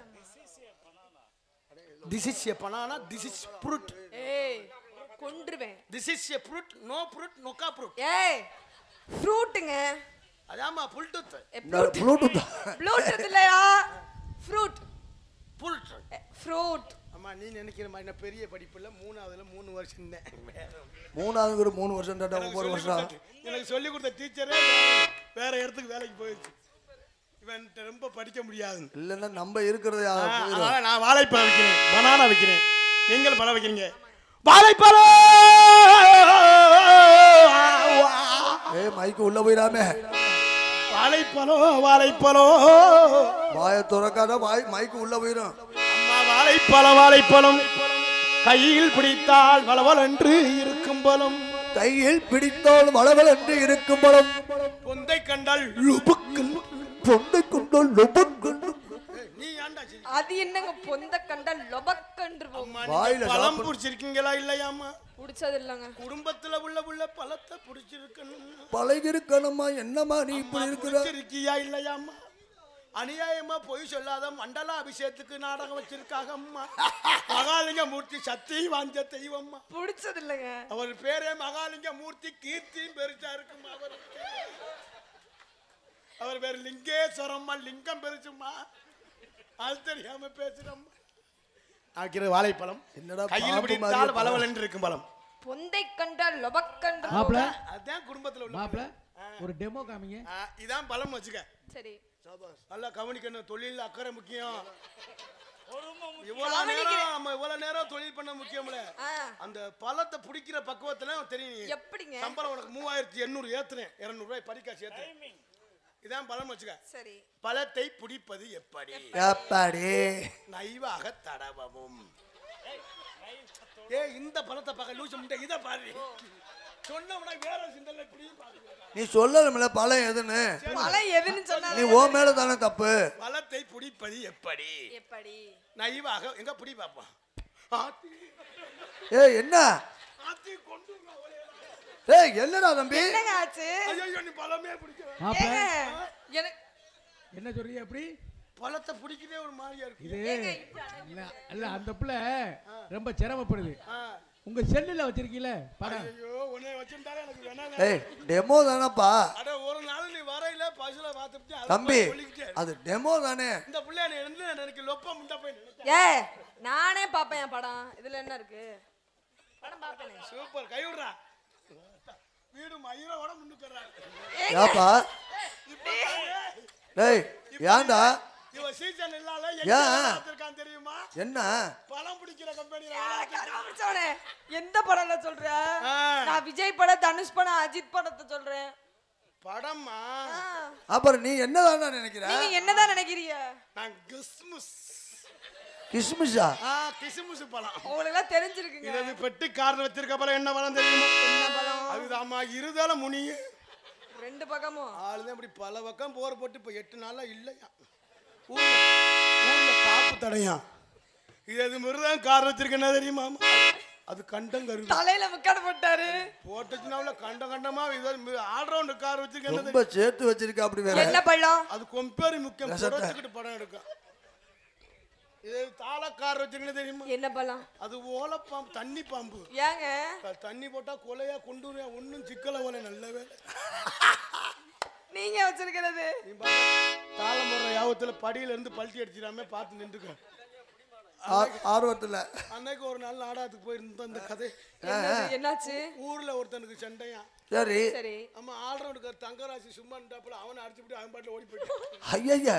this is a banana this is fruit ஏய் கொன்றுவேன் this is a fruit no fruit நொக்கா ஃப்ரூட் ஏய் ஃப்ரூட்டுங்க அதாம்மா புல்டூத் ப்ளூடூத் ப்ளூடூத் இல்லையா ஃப்ரூட் புல்ட் ஃப்ரூட் அம்மா நீ நினைக்கிற மாதிரி நான் பெரிய படிப்புல மூணாவதுல மூணு வருஷம் தான் மூணாவது ஒரு மூணு வருஷம் தாண்டா ஒவ்வொரு வருஷம் எனக்கு சொல்லி கொடுத்த டீச்சரே வேற இடத்துக்கு வேலைக்கு போயிடுச்சு இவன் ரொம்ப படிக்க முடியாது இல்லைன்னா நம்ம இருக்கிறது ஆ, போயிடும் அதனால நான் வாழைப்பழம் வைக்கிறேன் பனானா வைக்கிறேன் நீங்கள் பழம் வைக்கிறீங்க வாழைப்பழம் ஏய் மைக்கு உள்ள போயிடாமே வாழைப்பழம் வாழைப்பழம் வாயை திறக்காத வாய் மைக்கு உள்ள போயிடும் அம்மா வாழைப்பழம் வாழைப்பழம் கையில் பிடித்தால் வளவலென்று இருக்கும் பலம் கையில் பிடித்தால் வளவல் என்று இருக்கும் பலம் பொந்தை கண்டால் லுபுக்கு பொண்டை கொண்டால் லொபக்கொண்டு ஏய், நீ ஏன்டா சிரி அது என்னங்க பொந்த கண்டா லொபக்கன்று போகும் அம்மா, வாயில நீங்க பழம் சாப்பிடு. பிடிச்சிருக்கீங்களா இல்லையாம்மா பிடிச்சது இல்லைங்க குடும்பத்துல உள்ள உள்ள பழத்தை பிடிச்சிருக்கணும் பழகி இருக்கணுமா என்னம்மா நீ இப்படி இருக்கிற பிடிச்சிருக்கியா இல்லையாம்மா அநியாயமா பொய் சொல்லாத மண்டல அபிஷேகத்துக்கு நாடகம் வச்சிருக்காங்க அம்மா மகாலிங்க மூர்த்தி சக்தி வாஞ்ச தெய்வம்மா பிடிச்சது இல்லைங்க அவர் பேரே மகாலிங்க மூர்த்தி கீர்த்தியும் பெருசா இருக்குமா அவருக்கு அவர் பேர் லிங்கேஸ்வரம்மா லிங்கம் பெருசுமா அது தெரியாம பேசுறம்மா ஆக்கிற வாழைப்பழம் என்னடா கையில் பாம்பு பிடித்தால் மாதிரியே வளவலென்று இருக்கும் பழம் பொந்தை கண்டா லொபக்கன்று மாப்பிள போகும். அதான் குடும்பத்துல உள்ள மாப்பிள ஒரு டெமோ காமிங்க ஆ, இதான் பழம் வச்சுக்க சரி நல்லா கவனிக்கணும் தொழில் அக்கறை முக்கியம் பொறுமை முக்கியம். இவ்வளவு நேரம் நம்ம இவ்வளவு நேரம் தொழில் பண்ண முக்கியம்ல ஆ, அந்த பழத்தை பிடிக்கிற பக்குவத்துல தெரியும் நீ. எப்படிங்க சம்பளம் உனக்கு மூவாயிரத்தி எண்ணூறு ஏத்துறேன் இருநூறு ரூபாய் படிக்காசு ஏத்துறேன் Timing. இதான் பழம் வச்சுக்க சரி பழத்தை பிடிப்பது எப்படி எப்பாடி நைவாக தடவவும் ஏ இந்த பழத்தை பார்க்க லூசு முட்டை இதை பாரு சொன்னவனா வேற சிந்தனை இப்படி பாரு. நீ சொல்லணும்ல பழம் எதுன்னு பழம் எதுன்னு நீ சொன்னாங்க ஓ மேல தானே தப்பு பழத்தை பிடிப்பது எப்படி எப்படி நைவாக எங்க பிடி பாப்போம் ஆத்தி ஏய் என்ன ஆத்தி கொண்டு வா ஒரே. ஏய் என்னடா தம்பி என்னங்க ஆச்சு ஐயையோ, நீ பழமே பிடிக்கிற மாப்பிள ஏங்க எனக்கு என்ன சொல்றீங்க எப்படி பழத்தை பிடிக்கவே ஒரு மாதிரியா இருக்கு இது ஏங்க, இல்ல இல்ல அந்த பிள்ளை ரொம்ப சிரமப்படுது ஆ. உங்க செல்லுல வச்சிருக்கீல படம் ஐயோ உன்னை வச்சிருந்தாலே எனக்கு வேணாம் ஏய் டெமோ தானப்பா அட ஒரு நாள் நீ வரையில பசுல பார்த்துட்டு அது தம்பி போய் சொல்லிக்கிட்டே இரு. அது டெமோ தானே இந்த பிள்ளை நீ என்ன எனக்கு லொப்ப முண்டை போய் நினைச்சேன் ஏ நானே பாப்பேன் என் படம் இதுல என்ன இருக்கு படம் பாப்பேனே சூப்பர் கை விடுறா வீடு மயிரோட முன்னுக்குறாரு ஏப்பா டேய் ஏன்டா இவ சீசன் இல்லாத ஏன்? எங்க இருக்கான் தெரியுமா என்ன பழம் பிடிக்கிற கம்பெனி கருவாபிடிச்சவனே, எந்த படம்ல சொல்ற ஆ. நான் விஜய் படம் தனுஷ் படம் அஜித் படத்தை சொல்றேன் படம்மா ஆ. அப்புறம் நீ என்னதானா நினைக்கிற நீங்க என்னதான் நினைக்கிறீங்க நான் கிறிஸ்மஸ் கிஸ்மிஸா ஆ கிறிஸ்மஸ் பழம் உங்களுக்கு எல்லாம் தெரிஞ்சிருக்குங்க இது பெட்டி கார்ல வச்சிருக்க பழம் என்ன பழம் தெரியுமா என்ன படம் அதுதாம்மா இருதால முனி ரெண்டு பக்கமும் ஆளுதான் இப்படி பல பக்கம் போர் போட்டு இப்ப எட்டு நாளா இல்லையா ஊர்ல ஊர்ல காப்பு தடையா இது அது மிருதான் கார் வச்சிருக்கேன்னா தெரியுமா அது கண்டம் கருது தலையில முக்காடு போட்டாரு போட்டுச்சுனால கண்ட கண்டமா இது ஆல்ரவுண்ட் கார் வச்சிருக்கேன் ரொம்ப சேர்த்து வச்சிருக்க அப்படி வேற என்ன பழம் அது கொம்பேரி முக்கியம் ரசத்தை. புடச்சுக்கிட்டு படம் எடுக்கும் இது தாளக்கார் வச்சிருக்கேன்னு தெரியுமா என்ன பழம் அது ஓலை பாம்பு தண்ணி பாம்பு ஏங்க த- தண்ணி போட்டா கொலையா கொண்டு வருவேன் ஒன்றும் சிக்கல ஓலை நல்ல வேலை நீங்க வச்சிருக்கிறது நீ பாரு, தாளம் போடுற யாபத்துல படியில இருந்து பல்ட்டி அடிச்சிடாம பார்த்து நின்றுக்க ஆ- ஆர்வத்துல அன்னைக்கு ஒரு நாள் நாடகத்துக்கு போயிருந்தோம் அந்த கதை என்னது? என்னாச்சு ஊர்ல ஒருத்தனுக்கு சண்டையா சரி சரி நம்ம ஆல்ரவுண்டுக்கு தங்கராசி சும்மா நின்றாப்புல அவனை அடிச்சுட்டு அவன் பாட்டில் ஓடி போயிட்டான் ஐயா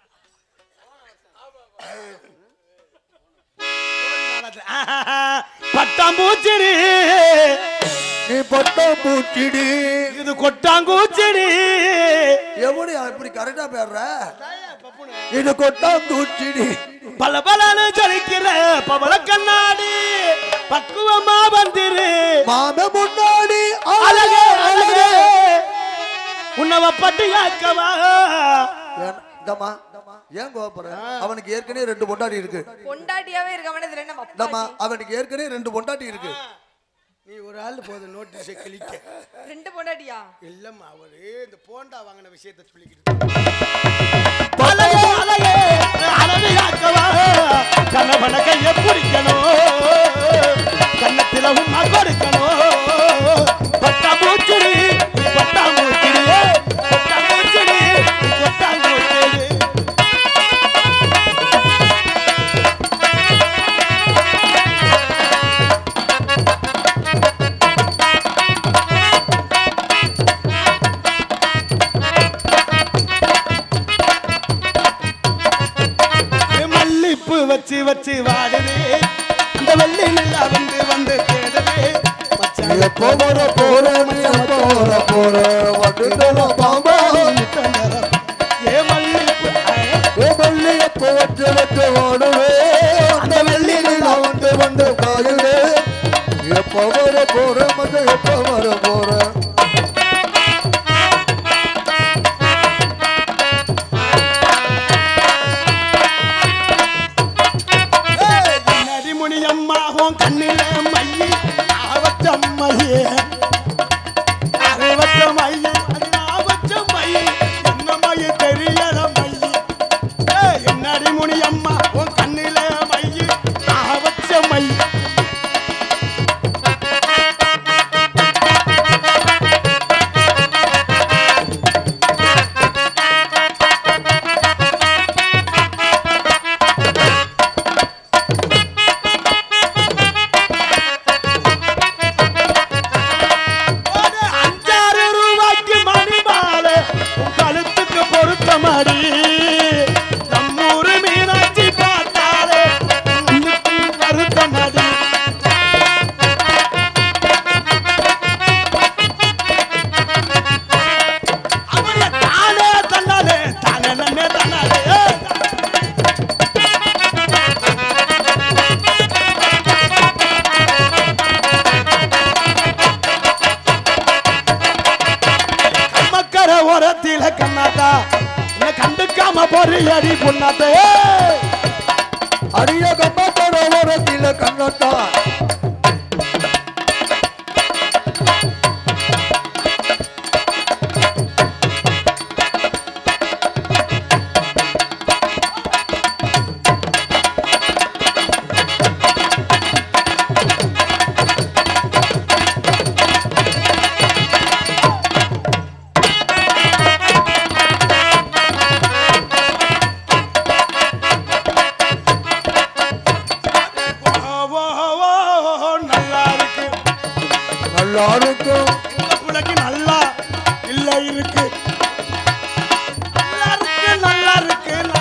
பட்டாம்பூச்சிடி நீ பட்டம் பூச்சிடி இது கொட்டாங்கூச்சிடி எப்படி இப்படி கரெக்டா பேடுற பப்புனு இது கொட்டாங்கூச்சிடி பல பலன்னு ஜலிக்கிற பவள கண்ணாடி பக்குவமா வந்திரு மாம முன்னாடி அழகே அழகே உன்னவ பட்டியாக்கவா ஏன் இந்தம்மா ஏன் கோவப்படுற அவனுக்கு ஏற்கனவே ரெண்டு பொண்டாட்டி இருக்கு பொண்டாட்டியாவே இருக்க வேண்டியது என்ன இந்தம்மா வப்பாட்டி? அவனுக்கு ஏற்கனவே ரெண்டு பொண்டாட்டி இருக்கு நீ ஒரு ஆள் போதும் நோட்டீஸை கிளிக்க ரெண்டு பொண்டாட்டியா இல்லம்மா அவரு இந்த போண்டா வாங்கின விஷயத்தை சொல்லிக்கிட்டு அழகே அழகே அழகையாக்கவா கணவன கைய பிடிக்கணும் கண்ணத்தில உமா கொடுக்கணும் பட்டா மூச்சுடி பட்டா மூச்சுடி பட்டா மூச்சுடி பட்டா மூச்சுடி மல்லிப்பு வச்சு வச்சு வாடுது இந்த வெள்ளி நல்லா வந்து வந்து தேடுது மச்சான் எப்போ வர போற நீ எப்போ வர போற வந்துட்டல பாம்பா ஏ மல்லிப்பு ஓ பள்ளி எப்போ வச்சு வச்சு ஓடுவே அந்த வெள்ளி நிலா வந்து வந்து காயுது எப்போ வர போற மத்த எப்போ வர போற நடிமுனி அம்மா உன் கண்ணில மையி ஆவச்ச மையே அரைவச்ச மையி ஆவச்ச மையி என்ன மைய தெரியல மையி என்னடி முனி அம்மா உன் கண்ணில மையி ஆவச்ச மையி ஒரு அஞ்சாறு ரூபாய்க்கு மணி மாலை உன் கழுத்துக்கு பொருத்த மாடி நம்மூரு மீனாட்சி பார்த்தாலே உன்னுக்கு வருத்த மாடி அவளை தானே தன்னாலே தானே நன்னே தன்னாலே ஏய். கம்மக்கர ஓரத்தில கண்ணாத்தா என்ன கண்டுக்காம பொறியடி புண்ணாத்தே அடிய கம்பத்தோட ஓரத்தில கண்ணத்தா ஓ, ஓ, ஓ, நல்லா இருக்கு நல்லா இருக்கும் இந்த புள்ளைக்கு நல்லா இல்ல இருக்கு நல்லா இருக்கு நல்லா இருக்கு நல்லா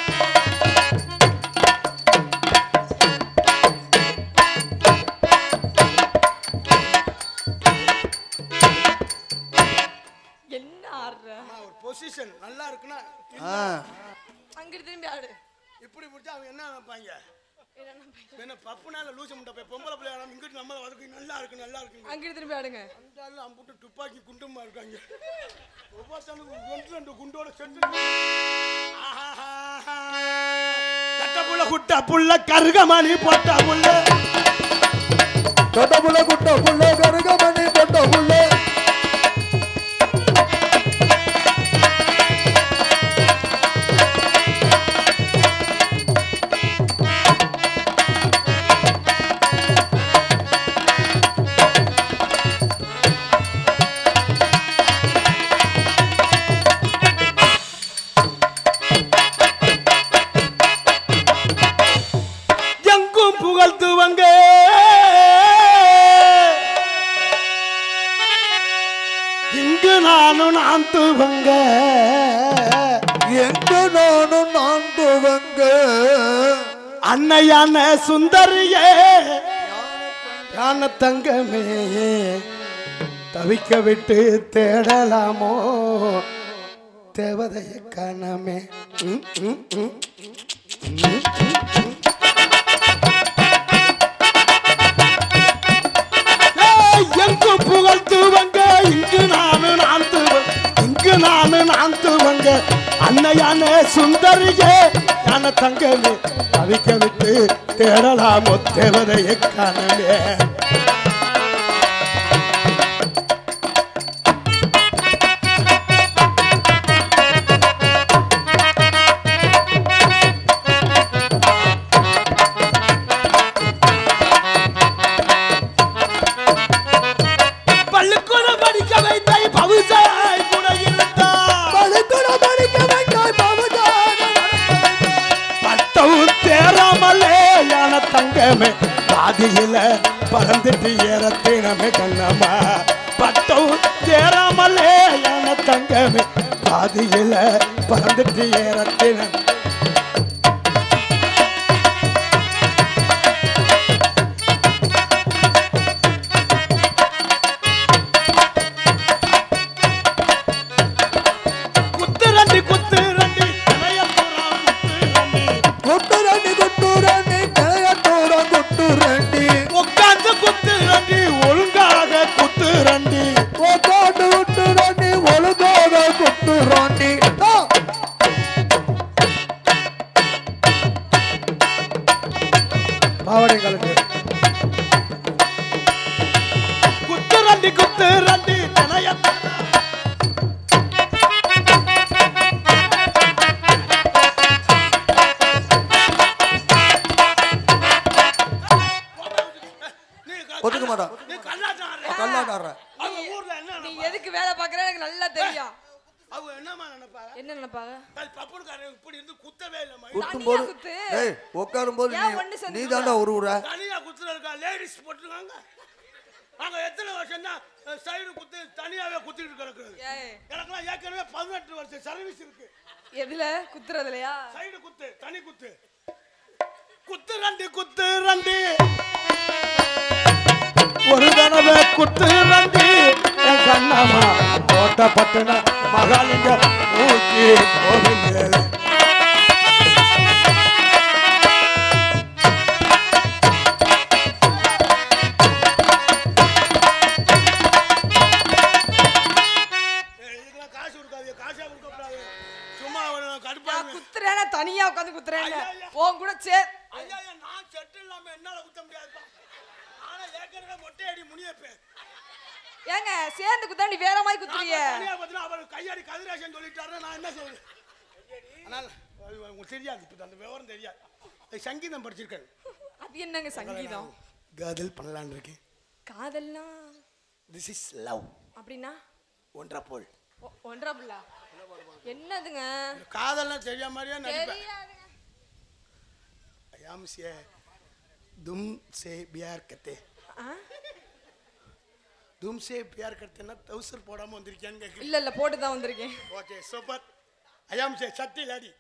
என்ன ஆடுற ஒரு பொசிஷன் நல்லா இருக்குன்னா ஆ அங்கிட்டு திரும்பி ஆடு இப்படி பிடிச்சா அவங்க என்ன நினைப்பாங்க என்ன நம்ப- என்ன பப்பு நாள் லூச முட்டை போய் பொம்பளை பிள்ளை ஆனா இங்கிட்டு நம்மள வதக்கு நல்லா இருக்கு நல்லா இருக்குங்க அங்கிட்டு திரும்பி ஆடுங்க அந்த ஆளு அம்புட்டு துப்பாக்கி குண்டுமா இருக்காங்க ஒவ்வொருத்தனுக்கு ரெண்டு ரெண்டு குண்டோட சென்று கட்ட புள்ள குட்ட புள்ள கருகமணி போட்ட புள்ள தொட்ட புள்ள குட்ட புள்ள கருக பண்ணி தொட்ட புள்ள எங்கும் புகழ்த்துவங்க இங்கு நானும் நான் துவங்க எங்க நானும் நான் துவங்க அன்னையான சுந்தரியே யான தங்கமே தவிக்க விட்டு தேடலாமோ தேவதைய காணாமே ம், ம், ம். ஏய், எங்கு புகழ் துவங்க இங்கு நானு நான் துவங்க இங்கு நானு நான் துவங்க அன்னையா சுந்தரியே ஞான தங்கமே தவிக்க விட்டு தேடலாம் தேவதையை காணலே பள்ளிக்கூடம் படிக்க வைத்தாய் பவுசாய் கூட இருந்தாய் பழுத்துடன் படிக்க வைத்தாய் பவதான பட்டம் தேராமலே யான தங்கமே பாதியில பறந்துட்டு ஏறத்தினமே கண்ணம்மா பட்டம் தேராமலே யான தங்கமே பாதியில பறந்துட்டு ஏறத்தினம் குத்து ரண்டி குத்து ரண்டி தலையப்புறம் குத்து ரண்டி கொட்டு ரெண்டி கொட்டு ரெண்டி தலையத்தோட கொட்டு ரெண்டி உட்கார்ந்து குத்து ரண்டி ஒழுங்காக குத்து ரண்டி ஒக்காண்டு கொட்டு ரெண்டி ஒழுங்காக கொட்டு ரெண்டி ஆ! பாவாடை கலந்து குத்து ரண்டி குத்து ரண்டி தலையப்புறம் ஒத்துக்க மாட்டான் நீ கல்லாட்டம் ஆடுற. கல்லாட்ட ஆடுற அவங்க ஊர்ல என்ன நீ நினைப்பாங்க? எதுக்கு வேலை பார்க்கற எனக்கு நல்லா தெரியும் அவங்க என்னம்மா நினைப்பாங்க என்ன நினைப்பாங்க அது பப்புனுக்காரன் இப்படி இருந்து குத்தவே இல்லைம்மா குத்தும் தனியா போது குத்து. டேய் உட்காரும் போது ஏன் ஒண்ணு நீ சேர்ந்து நீ தாண்டா உருவுற தனியா குத்துறதுக்கா லேடிஸ் போட்டுருக்காங்க நாங்க எத்தனை வருஷம் தான் சைடு குத்து தனியாவே குத்திட்டு கிடக்குறது ஏய், எனக்கெல்லாம் ஏற்கனவே பதினெட்டு வருஷம் சர்வீஸ் இருக்கு எதுல குத்துறதுலயா சைடு குத்து தனி குத்து குத்து ரண்டி குத்து ரண்டி ஒரு தடவை குத்து ரண்டி என் கண்ணம்மா கோட்டப்பட்டின மகாலிங்க ஊக்கி கோவில் இதுக்கெல்லாம் காசு கொடுக்காது காசா கொடுக்கக்கூடாது சும்மா நான் கடுப்பாங்க குத்துறேன்னா தனியா உட்காந்து குத்துறேன் ஐயா, ஐயா. உன் கூட சே ஐயா ஐயா, நான் செட்டு இல்லாம என்னால குத்த முடியாதுப்பா ஆனா ஏற்கனவே மொட்டை அடி முனியப்பேன் ஏங்க சேர்ந்து குத்தா நீ வேற மாதிரி குத்துறிய தனியா பார்த்தா அவர் கையாடி கதிராசன் சொல்லிட்டாருன்னா நான் என்ன சொல்றது ஆனால் அது உங்களுக்கு தெரியாது இப்போ அந்த விவரம் தெரியாது அது சங்கீதம் படிச்சிருக்கேன் அது என்னங்க சங்கீதம் காதல் பண்ணலான்னு இருக்கேன் காதல்னா திஸ் இஸ் லவ் அப்படின்னா ஒன்றரை போல் ஒ- ஒன்றரை புள்ள என்னதுங்க காதல்னா தெரியாம மாதிரியே நடிப்பேன் தெரியாதுங்க ஐயாம் சே தும் சே பியார் கத்தே ஆ? தும் சே பியார் கத்தேன்னா தௌசர் போடாம வந்திருக்கியான்னு கேட்குறேன் இல்ல இல்ல போட்டு தான் வந்திருக்கேன் ஓகே சூப்பர் ஐயாம் சே சட்டி லாடி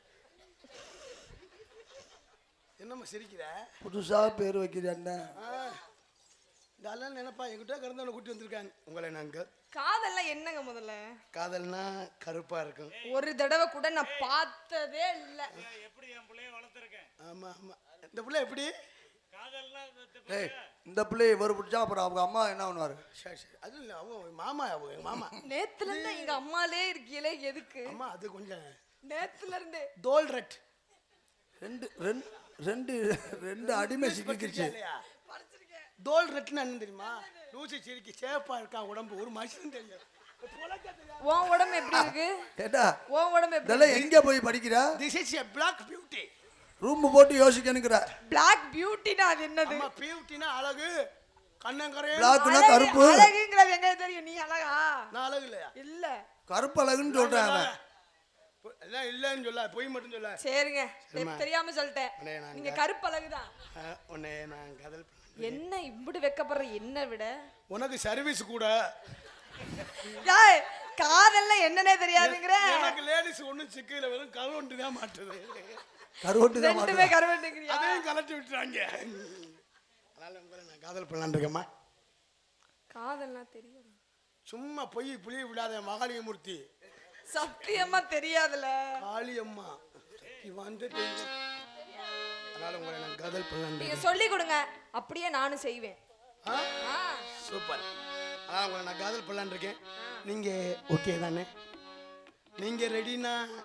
என்னம்மா சிரிக்கிற புதுசா பேர் வைக்கிற என்ன ஆ, இதெல்லாம் நினைப்பா என்கிட்ட கறந்தவனை கூட்டி வந்திருக்காங்க உங்களை நாங்க காதல்னா என்னங்க முதல்ல காதல்னா கருப்பா இருக்கும் ஒரு தடவை கூட நான் பார்த்ததே இல்ல எப்படி என் பிள்ளைய வளர்த்துருக்கேன் ஆமா ஆமா இந்த பிள்ளை எப்படி காதல்லாம் இந்த டேய் இந்த பிள்ளைய இவர் பிடிச்சா அப்புறம் அவங்க அம்மா என்ன பண்ணுவாரு சரி சரி அது இல்லை அவங்க மாமா அவங்க எங்க மாமா நேத்துல இருந்து எங்க அம்மாலே இருக்கீங்களே எதுக்கு அம்மா அது கொஞ்சம் நேத்துல இருந்தே தோல் ரெட் ரெண்டு ரெண்டு ரெண்டு ரெண்டு அடிமை சிக்கிக்கிச்சு இல்லையா தோல் ரெட்னு என்ன தெரியுமா லூசி சிரிக்கி சேப்பா இருக்கா உடம்பு ஒரு மனுஷன் தெரியும் உன் உடம்பு எப்படி இருக்கு கேட்டா உன் உடம்பு எப்படி இதெல்லாம் எங்க போய் படிக்கிற this is a black beauty room போட்டு யோசிக்கணுங்கிற பிளாக் பியூட்டினா அது என்னது அம்மா பியூட்டினா அழகு கண்ணங்கரையே பிளாக்னா அழகு- கருப்பு அழகுங்கிறது எங்க தெரியும் நீ அழகா நான் அழகு இல்லையா இல்ல கருப்பு அழகுன்னு சொல்றேன் அவன் பொ- எல்லாம் இல்லைன்னு சொல்ல பொய் மட்டும் சொல்ல சரிங்க தெ- தெரியாம சொல்லிட்டேன் அண்ணே, நாங்க- நீங்க கருப்பு அழகுதான் ஆ, உன்னை நான் காதல் பண்ண- என்ன இப்படி வெக்கப்படுற என்ன விட உனக்கு சர்வீஸ் கூட ஏய், காதல்ல என்னன்னே தெரியாதுங்கிற எனக்கு லேடிஸ் ஒண்ணும் சிக்கையில வெறும் கருவண்டு தான் மாட்டுது கருவட்டு தான் ரெண்டுமே மாட்டேன் கருவண்டுங்கிறியா அதையும் கலட்டி விட்டுறாங்க அதனால உங்களை நான் காதல் பண்ணலான்னு இருக்கேம்மா காதல்னா தெரியும் சும்மா பொய் புளிய விடாத மகாலிங்கமூர்த்தி சத்தியமா தெரியாதுல காளியம்மா சக்தி வாய்ந்த தெய்வம் அதனால உங்களை நான் காதல் பண்ணலான்னு நீங்க இருக்கேன். சொல்லி கொடுங்க அப்படியே நானும் செய்வேன் ஆ? ஆ, சூப்பர் அதனால உங்களை நான் காதல் பண்ணலான்னு இருக்கேன் நீங்க ஓகே தானே நீங்க ரெடினா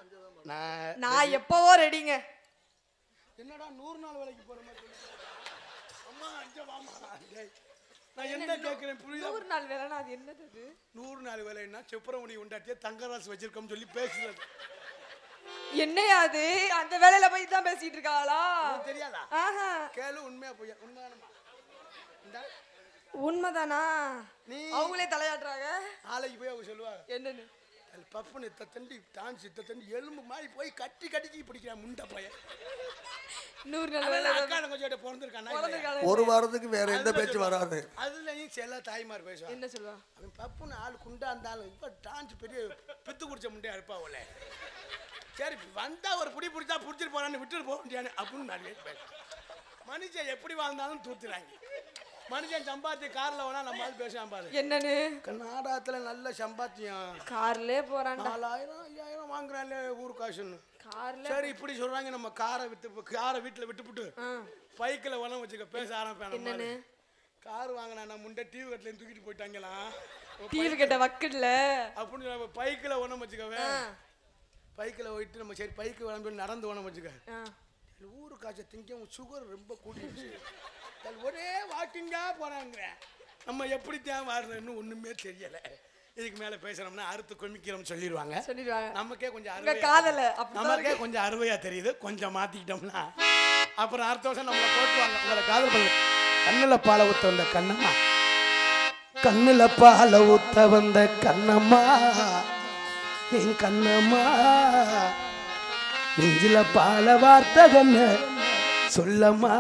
நான் நான் எப்பவோ ரெடிங்க என்னடா நூறு நாள் வேலைக்கு போற மாதிரி சொல்லுது? அம்மா அஞ்ச வாமா டேய், நான் என்ன கேட்கிறேன் புரியுதா நூறு நாள் வேலைன்னா அது என்னது அது நூறு நாள் வேலைன்னா செப்பரமணி உண்டாட்டியே தங்கராசு வச்சிருக்கோம்னு சொல்லி பேசுறது என்னையா அது அந்த வேலையில போய் தான் பேசிட்டு இருக்காளா உனக்கு தெரியாதா ஆஹா கேளு உண்மையா பொய்யா உண்மையானமா இந்த உண்மைதானா நீ அவங்களே தலையாட்டுறாங்க நாளைக்கு போய் அவங்க சொல்லுவாங்க என்னன்னு அது பப்புன்னு இத்த தண்டி டான்ஸ் இத்த தண்டி எலும்பு மாதிரி போய் கட்டி கட்டிக்கு பிடிக்கிறான் முண்டை பையன் நூறு நாள் அவன் வேலை அக்கா கொஞ்சம் பிறந்திருக்கான் குழந்தைக்கால ஒரு வாரத்துக்கு வேற எந்த பேச்சு வராது அதுலயும் சில தாய்மார் பேசுவாங்க என்ன சொல்லுவா அவன் பப்புன்னு ஆள் குண்டா இருந்தாலும் இப்ப டான்ஸ் பெரிய பித்து குடிச்ச முண்டையா இருப்பாவுல சரி வந்தா ஒரு புடி பிடிச்சா பிடிச்சிட்டு போறான்னு விட்டுட்டு போக முடியாது அப்படின்னு நிறைய பேர் மனுஷன் எப்படி வாழ்ந்தாலும் தூத்துறாங்க மனுஷன் சம்பாத்தி கார்ல வேணா நம்ம ஆள் பேசுவான் பாரு என்னன்னு நாடகத்துல நல்ல சம்பாத்தியம் கார்லயே போறான்டா நாலாயிரம் ஐயாயிரம் வாங்குறான்ல ஊர் காசுன்னு கார்ல சரி இப்படி சொல்றாங்க நம்ம காரை வித்து காரை வீட்டுல விட்டுப்புட்டு ஆ. பைக்கில் உணவு வச்சுக்க பேச ஆரம்பிப்பான என்னன்னு? கார் வாங்கினா நான் முண்டை டிவி கட்டில தூக்கிட்டு போயிட்டாங்களாம் டிவி கிட்ட வக்கில்ல அப்படின்னு நம்ம பைக்கில் உணவு வச்சுக்கவே ஆ. பைக்கில் போயிட்டு நம்ம சரி பைக்கு விளம்பி நடந்து உணவு வச்சுக்க ஆ. ஊரு காய்ச்சல் திங்கவும் சுகர் ரொம்ப கூட்டிடுச்சு அது ஒரே வாக்கிங்காக போகிறாங்க நம்ம எப்படி தான் வாடுறதுன்னு ஒன்றுமே தெரியலை இதுக்கு மேலே பேசுகிறோம்னா அறுத்து கொமிக்கிறோம் சொல்லிடுவாங்க சொல்லிடுவாங்க நமக்கே கொஞ்சம் உங்க அருமையா காதல தெரியுது. அப்படிதான் நமக்கே கொஞ்சம் அருமையா தெரியுது கொஞ்சம் மாத்திக்கிட்டோம்னா அப்புறம் அடுத்த வருஷம் நம்மளை போட்டுவாங்க உங்களை காதல் பண்ணு கண்ணுல பால ஊத்த வந்த கண்ணம்மா கண்ணுல பால ஊத்த வந்த கண்ணம்மா என் கண்ணம்மா நெஞ்சில பால வார்த்தை கண்ணு சொல்லம்மா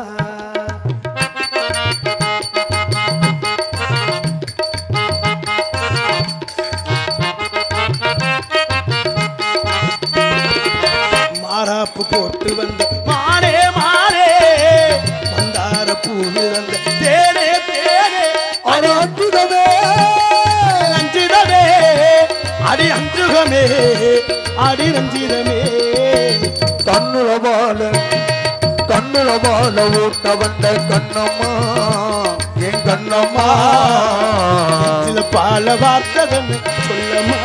மாறாப்பு போட்டு வந்த மாறே மாறே மந்தார பூவில் வந்த தேனே தேனே அடி அஞ்சுகமே அஞ்சுகமே அடி அஞ்சுகமே அடி ரஞ்சிதமே கண்ணுல வாழ கண்ணுல வாழ ஊட்ட வந்த கண்ணம்மா என் கண்ணம்மா சில பால வார்த்தகம் சொல்லம்மா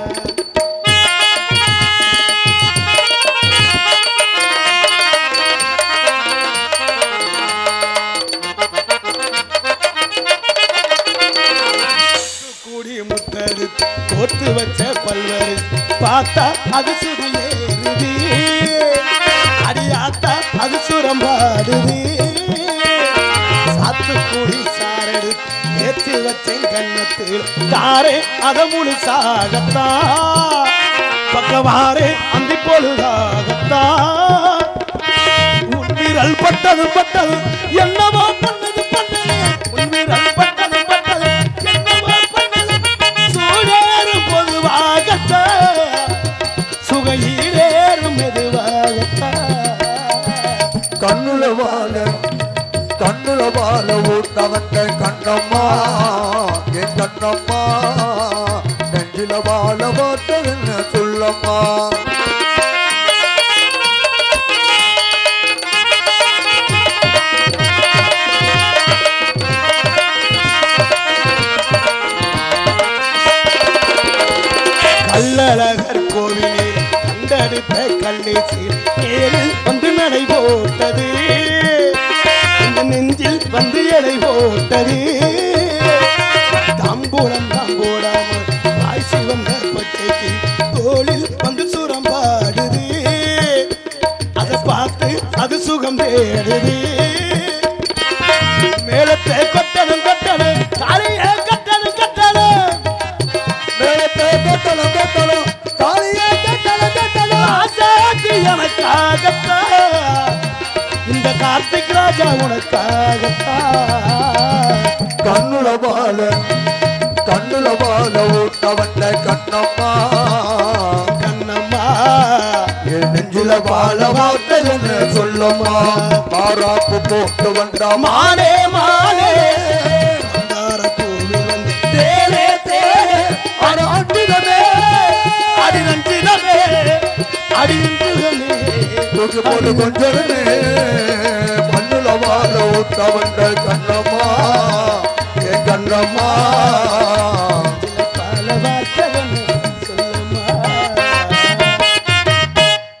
கூடி முத்தது கோத்து வச்ச பல்வரு பார்த்தா அது சுதி ஏறுது அடியாத்தா அது சுரம் பாடுது சாத்துக்குடி சாரடு ஏற்றி வச்சேன் கண்ணத்தில் தாரே அத முழுசாகத்தா பக்கவாரே அந்தி பொழுதாகத்தா உன் விரல் பட்டது பட்டது என்னவோ பண்ணது பண்ணது உன் விரல் பட்டது பட்டது என்னவோ பண்ணது சூழேறும் பொதுவாகத்தா சுகையீரேறும் மெதுவாகத்தா கண்ணுல வாழ கண்ணுல வாழ ஊட்ட வந்த கண்ணம்மா என் கண்ணம்மா நெஞ்சில வாழ வார்த்தை என்ன சொல்லம்மா கள்ளழகர் கோவிலே கண்டெடுத்த கல்லேசில் நேரில் வந்து நடை போட்டது இந்த நெஞ்சில் வந்து எடை போட்டது தாம்பூலம் தாம்போடாமல் வாய்ச்சி வந்த பச்சைக்கு தோளில் வந்து சுரம் பாடுது அதை பார்த்து அது சுகம் தேடுது மேலத்தை கொட்டணும் கொட்டணும் தலையை கட்டணும் கட்டணும் மேலத்தை கட்டணும் கட்டணும் தாலியை கட்டணும் கட்டணும் ஆசாத்தி எனக்காகத்தான் இந்த கார்த்திக் ராஜா உனக்காகத்தான் கண்ணுல வாழ கண்ணுல வாழ ஊட்ட வந்த கண்ணம்மா கண்ணம்மா என் நெஞ்சில வாழ வார்த்தை என்ன சொல்லம்மா பாராப்பு போட்டு வந்த மானே மானே மந்தார பூவில் வந்து தேனே தேனே அடி அஞ்சிதமே அடி ரஞ்சிதமே அடி இந்துகமே தூக்கி போட்டு கொஞ்சமே மண்ணுல வாழ ஊட்ட வந்த கண்ணம்மா என் கண்ணம்மா பல வார்த்தைகள் சொல்லம்மா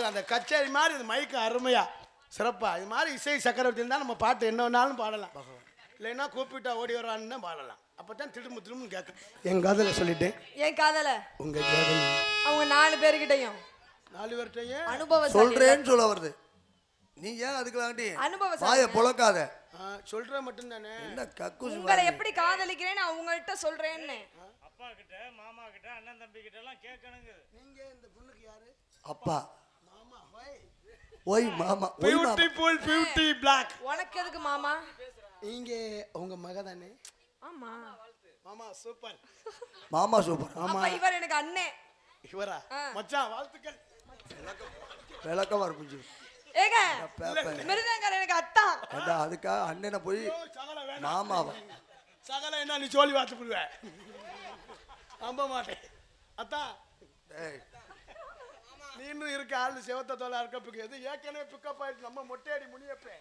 பாருங்க அந்த கச்சேரி மாதிரி இந்த மைக்கு அருமையா சிறப்பா இது மாதிரி இசை சக்கரவர்த்தி இருந்தால் நம்ம பாட்டு என்ன வேணாலும் பாடலாம் இல்லைன்னா கூப்பிட்டா ஓடி வரான்னு தான் பாடலாம் அப்போ தான் திரும்ப திரும்ப கேட்க என் காதல சொல்லிட்டேன் என் காதல உங்க காதல் அவங்க நாலு பேர்கிட்டயும் நாலு பேர்கிட்டையும் அனுபவம் சொல்றேன்னு சொல்ல வருது நீ ஏன் அதுக்கெல்லாண்டி அனுபவம் வாயை புழக்காத சொல்ற மட்டும்தானே என்ன கக்கூசி உங்களை எப்படி காதலிக்கிறேன் நான் உங்கள்கிட்ட சொல்றேன்னு அப்பா கிட்ட மாமா கிட்ட அண்ணன் தம்பி கிட்ட எல்லாம் கேட்கணுங்க நீங்க இந்த பொண்ணுக்கு யாரு அப்பா ஒய் மாமா ஒய் மாமா பியூட்டிஃபுல் பியூட்டி பிளாக் உனக்கு எதுக்கு மாமா நீங்க உங்க மக தானே ஆமா மாமா சூப்பர் மாமா சூப்பர் அப்ப இவர் எனக்கு அண்ணே இவரா மச்சான் வாழ்த்துக்கள் விளக்கமா இருந்துச்சு ஏங்க பேப்பர் மிருதங்கர் எனக்கு அத்தா ஏண்டா அதுக்காக அண்ணனை போய் சகல வேணாம் மாமாவா சகல என்ன நீ சொல்லி வாத்து போடுவ நம்ப மாட்டேன் அத்தா டேய், நீ இன்னும் இருக்க ஆளு செவத்த தோலா இருக்க பிக்கு எது ஏற்கனவே பிக்கப் ஆயிடுச்சு நம்ம மொட்டையடி முனியப்பே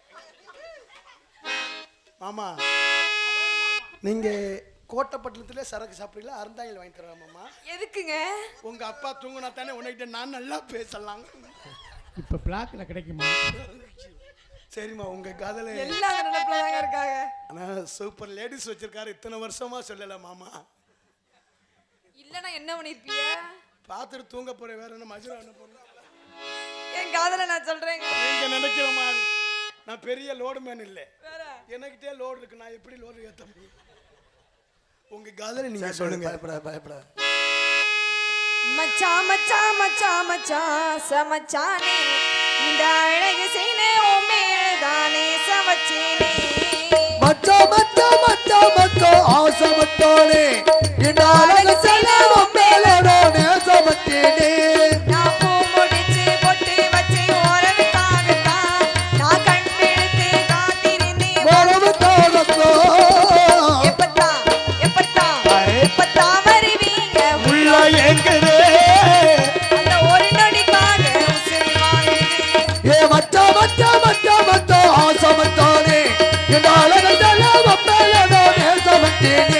மாமா நீங்க கோட்டைப்பட்டினத்துல சரக்கு சாப்பிடுறீங்களா அருந்தாங்கல் வாங்கி தரேன் மாமா எதுக்குங்க உங்க அப்பா தூங்குனா தானே உன்கிட்ட நான் நல்லா பேசலாம் இப்போ பிளாக்ல கிடைக்குமா சரிம்மா உங்க காதல எல்லாம் அந்த நினைப்புல தாங்க இருக்காங்க ஆனா சூப்பர் லேடிஸ் வச்சிருக்காரு இத்தனை வருஷமா சொல்லல மாமா இல்லனா என்ன பண்ணிருப்பீங்க பார்த்துட்டு தூங்க போறேன் வேற என்ன மஜுரா என்ன போறேன் என் காதல நான் சொல்றேங்க நீங்க நினைக்கிற மாதிரி நான் பெரிய லோடு மேன் இல்லை வேற எனக்கிட்டே லோடு இருக்கு நான் எப்படி லோடு ஏத்த முடியும் உங்க காதலை நீங்க சரி, சொல்லுங்க பயப்படாத பயப்படாத மச்சான் மச்சான் மச்சான் மச்சான் சமச்சானே இந்த அழகு செய்னே உண்மையதானே சமச்சேனே மச்சா மச்சா மச்சா மச்சா ஆசை மட்டானே இந்த அழகு செல்லம் மேலடோ நேசமட்டேனே நான் பூ முடிச்சு பொட்டு வச்சு உறவுக்காகத்தான் நான் கண் விழித்து காத்திருந்தேன் வரவு தாகத்தோ எப்பத்தான் எப்பத்தான் எப்பத்தான் வருவீங்க உள்ள எங்கதே அந்த ஒரு நொடிக்காக உசிரி வாழுது ஏ மச்சா மச்சா மச்சா மச்சா ஆசை மட்டானே இந்த அழகு செல்லம் மேலடோ நேசமட்டேனே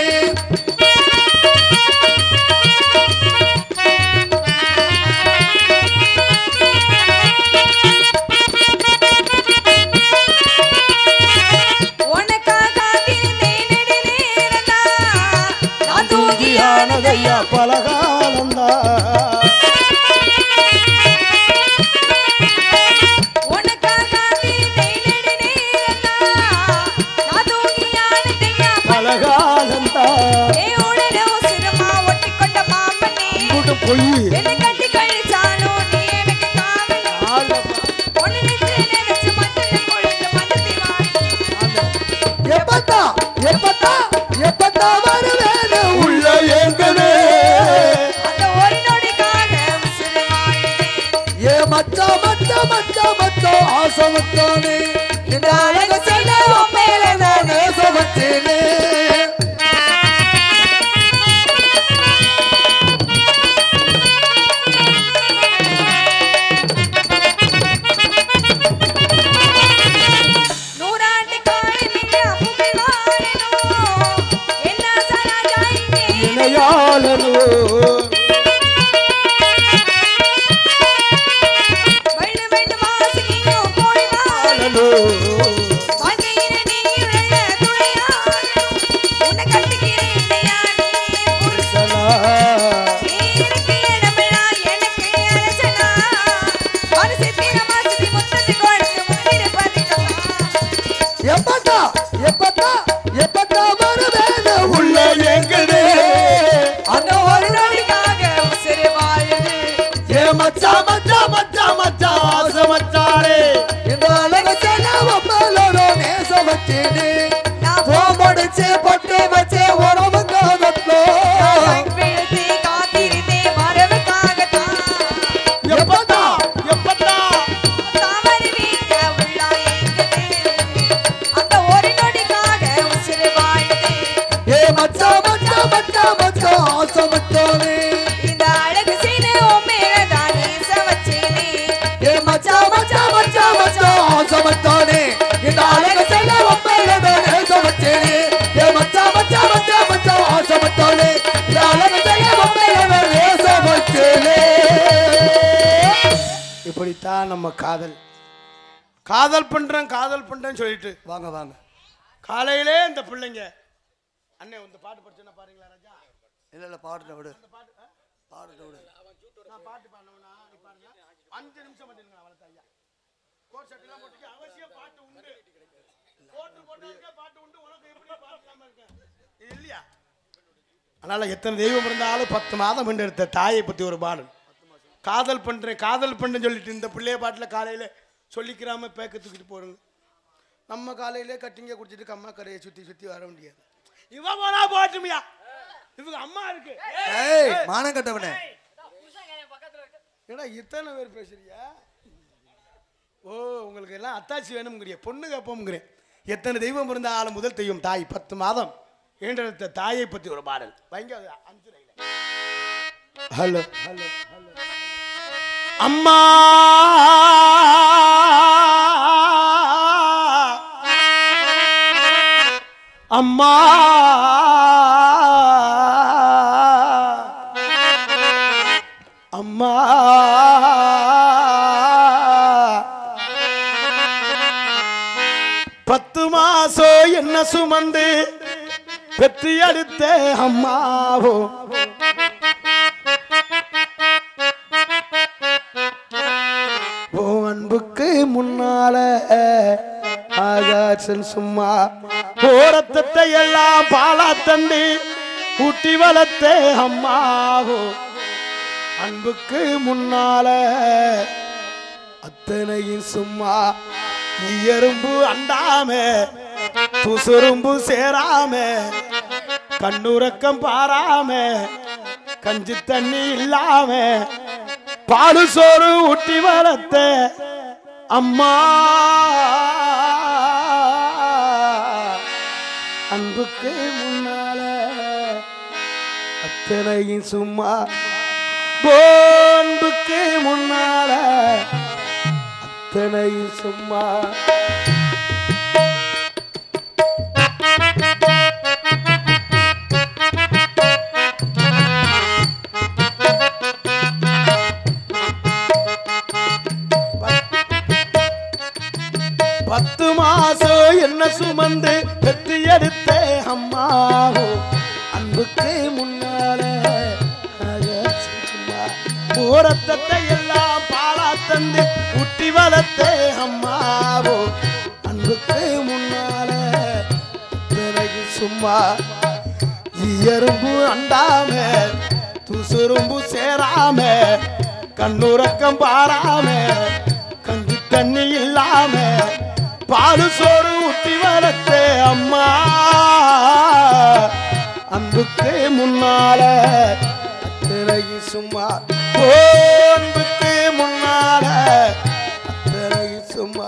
உனக்காக காத்திருந்தேன் நெடுநேரம்தான். நான் தூங்கியானதையா பலகாலந்தா உனக்காக காத்திருந்தேன் நெடுநேரம்தான். நான் தூங்கியானதையா பலகாலந்தா ஏன் உடனே உசிரமா ஒட்டிக்கொண்ட மாமனே. பொய் என்னை கட்டி கழிச்சாலும் நீ எனக்கு காவலே. உன்னை நினைச்சு நினைச்சு மண்ணுல குளித்து மனத்தை வாங்கி. எப்பத்தா எப்பத்தா எப்பத்தா வருவேனே உள்ள எங்கதே அந்த ஒரு நொடிக்காக உசிறு வாழ்ந்தேன். ஏ மச்சா மச்சா மச்சா மச்சா ஆசை மச்சானே இந்த அழகு செல்லம் மேலடோ நேசமட்டேனே நூறாண்டு காலம் இங்கு புகழ் வாழணும். என்ன சராஜாயினே. இணையாளனோ வெள்ளு வெள்ளு வாசனையும் போய் வாழணும். வாழ்க்கையில நீ உள்ள துணையாளனும். இப்படித்தான் நம்ம காதல் காதல் பண்றேன் காதல் பண்றேன்னு சொல்லிட்டு வாங்க வாங்க காலையிலே இந்த பிள்ளைங்க அண்ணே இந்த பாட்டு படிச்சேன்னா பாருங்களா ராஜா இல்ல இல்ல பாடுற விடு பாடுற விடு நான் பாட்டு பாடணும்னா நீ பாருங்க அஞ்சு நிமிஷம் பண்ணிருங்க அவளை ஐயா கோட் ஷர்ட் எல்லாம் போட்டுக்க அவசியம் பாட்டு உண்டு போட்டு போட்டதுக்கே பாட்டு உண்டு உனக்கு எப்படி பாட்டு இல்லாம இருக்க இது இல்லையா அதனால எத்தனை தெய்வம் இருந்தாலும் பத்து மாதம் எடுத்த தாயை பத்தி ஒரு பாடல் காதல் பண்றேன் காதல் பண்றேன்னு சொல்லிட்டு இந்த பிள்ளைய பாட்டுல காலையில சொல்லிக்கிறாம பேக்க தூக்கிட்டு போறோங்க நம்ம காலையிலே கட்டிங்க குடிச்சிட்டு கம்மா கரையை சுத்தி சுத்தி வர முடியாது இவ போனா போட்டுமியா இவங்க அம்மா இருக்கு ஏய் மானம் கட்டவனே ஏடா இத்தனை பேர் பேசுறியா ஓ உங்களுக்கு எல்லாம் அத்தாச்சி வேணுங்கிறிய பொண்ணு கேப்போம்ங்கிறேன் எத்தனை தெய்வம் இருந்தாலும் முதல் தெய்வம் தாய் பத்து மாதம் ஈன்றெடுத்த தாயை பத்தி ஒரு பாடல் பயங்க அஞ்சு ஹலோ ஹலோ ஹலோ அம்மா அம்மா அம்மா பத்து மாசம் என்ன சுமந்து பெற்றி அடுத்த அம்மாவோ ஓ அன்புக்கு முன்னால ஆகாசன் சும்மா ஓரத்தத்தை எல்லாம் பாலா தந்து ஊட்டி வளர்த்த அம்மாவோ அன்புக்கு முன்னால அத்தனையும் சும்மா எறும்பு அண்டாம துசுரும்பு சேராம கண்ணுறக்கம் பாராம கஞ்சி தண்ணி இல்லாம பாலு சோறு ஊட்டி வளர்த்த அம்மா அன்புக்கு முன்னால அத்தனையும் சும்மா போன்புக்கு முன்னால அத்தனையும் சும்மா பத்து மாசம் என்ன சுமந்து பெத்து எடுத்த அம்மாவோ அன்புக்கு முன்னால ஓரத்தத்தை எல்லாம் பாலா தந்து குட்டி வளர்த்த அம்மாவோ அன்புக்கு முன்னால பிறகு சும்மா எறும்பு அண்டாம துசுரும்பு சேராம கண்ணுறக்கம் பாராம கஞ்சி தண்ணி இல்லாம பாலு சோறு ஊட்டி வளர்த்த அம்மா அன்புக்கு முன்னால அத்தனையும் சும்மா ஓ, அன்புக்கு முன்னால அத்தனையும் சும்மா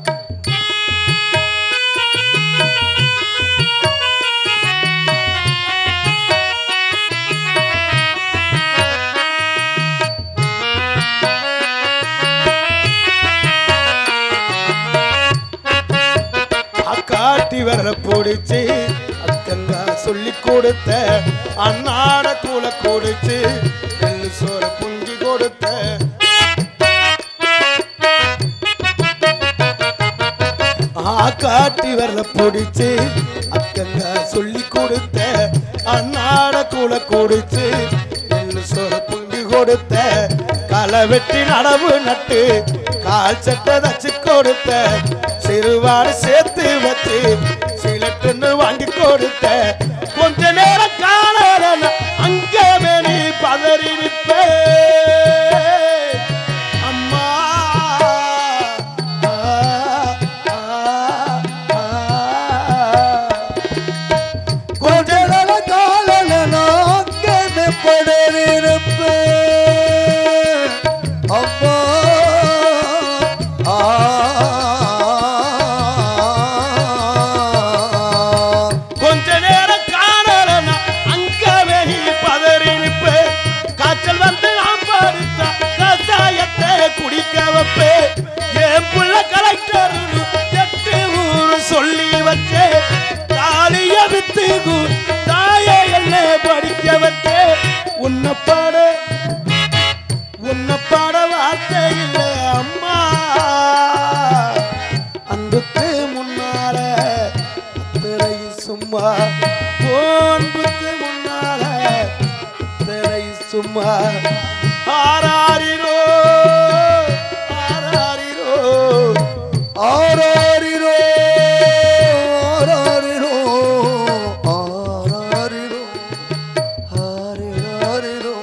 காட்டி வர பிடிச்சு அக்கங்கா சொல்லி கொடுத்த அண்ணாட கூல கொடுத்து நெல்லு சோற புங்கி கொடுத்த ஆ காட்டி வர பிடிச்சு அக்கங்கா சொல்லி கொடுத்த அண்ணாட கூல கொடுத்து நெல்லு சோற புங்கி கொடுத்த களை வெட்டி நடவு நட்டு கால் சட்டை தச்சு கொடுத்த சிறுவாடு சேர்த்து வச்சு சிலட்டுன்னு வாங்கி கொடுத்த கொஞ்ச நேரம் காணல அங்கே நீ பதறி நிற்ப அம்மா ஆ, ஆ, ஆ. கொஞ்ச நேரம் காணல அங்கே பதறி நிற்பேன் அம்மா ஆ கொஞ்ச நேரம் காணலனா அங்கவே நீ பதறி நிற்ப காய்ச்சல் வந்து நாம் படுத்த கசாயத்தை குடிக்க வைப்பே என் புள்ள கலெக்டர் எட்டு ஊர் சொல்லி வச்சே தாலிய வித்து தாயை என்ன படிக்க வச்சே உன்னை பாட உன்னை பாட வார்த்தை இல்லை அம்மா சும்மா ஆராரிரோ ஆராரிரோ ஆராரிரோ ஆராரிரோ ஆராரிரோ ஆரிராரிரோ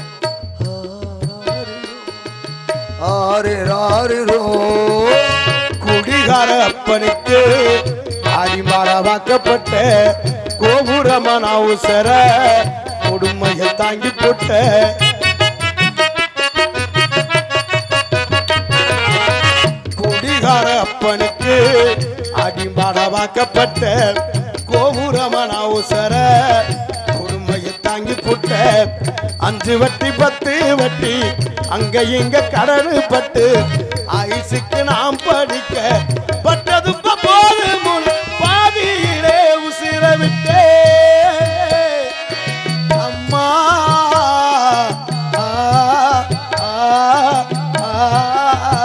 ஆராரிரோ ஆரிராரிரோ குடிகார அப்பனுக்கு அடிமாடவாக்கப்பட்ட கோபுரமான அவசர கொடுமையை தாங்கி போட்ட குடிகார அப்பனுக்கு அடிமாடவாக்கப்பட்ட கோபுரமான அவசர கொடுமையை தாங்கி போட்ட அஞ்சு வட்டி பத்து வட்டி அங்க இங்க கடனு பட்டு ஐசுக்கு நாம் படிக்க பட்டது போது முன் பாதியிலே உசிர விட்டே அம்மா ஆ, ஆ, ஆ.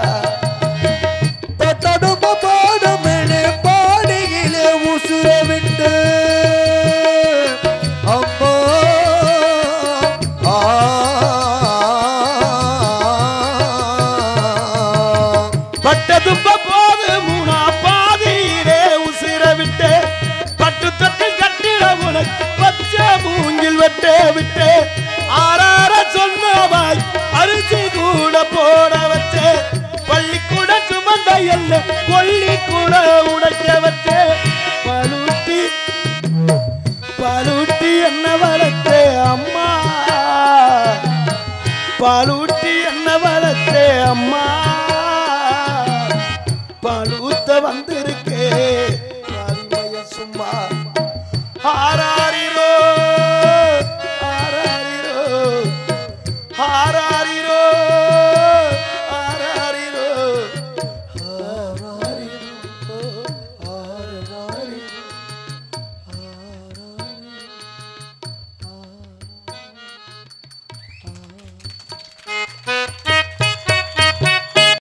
தொட்டடும பாடமெனே பாடியிலே உசுர விட்டு அம்மா ஆ பட்டது போது மூணா பாதியிலே உசிர விட்டு பட்டு தொட்டு கட்டிட உனக்கு பச்சை மூங்கில் வெட்டே விட்டு ஆறார சொன்னவாய் அரிசி கூட போட வச்சே பள்ளிக்கூட சுமந்த எல்ல கொல்லி கூட உடைக்க வச்சே பலுட்டி பலுட்டி என்ன வளர்த்தே அம்மா பாலூட்டி என்ன வளர்த்தே அம்மா பாலூத்த வந்திருக்கே பாவிமய சும்மா ஆரா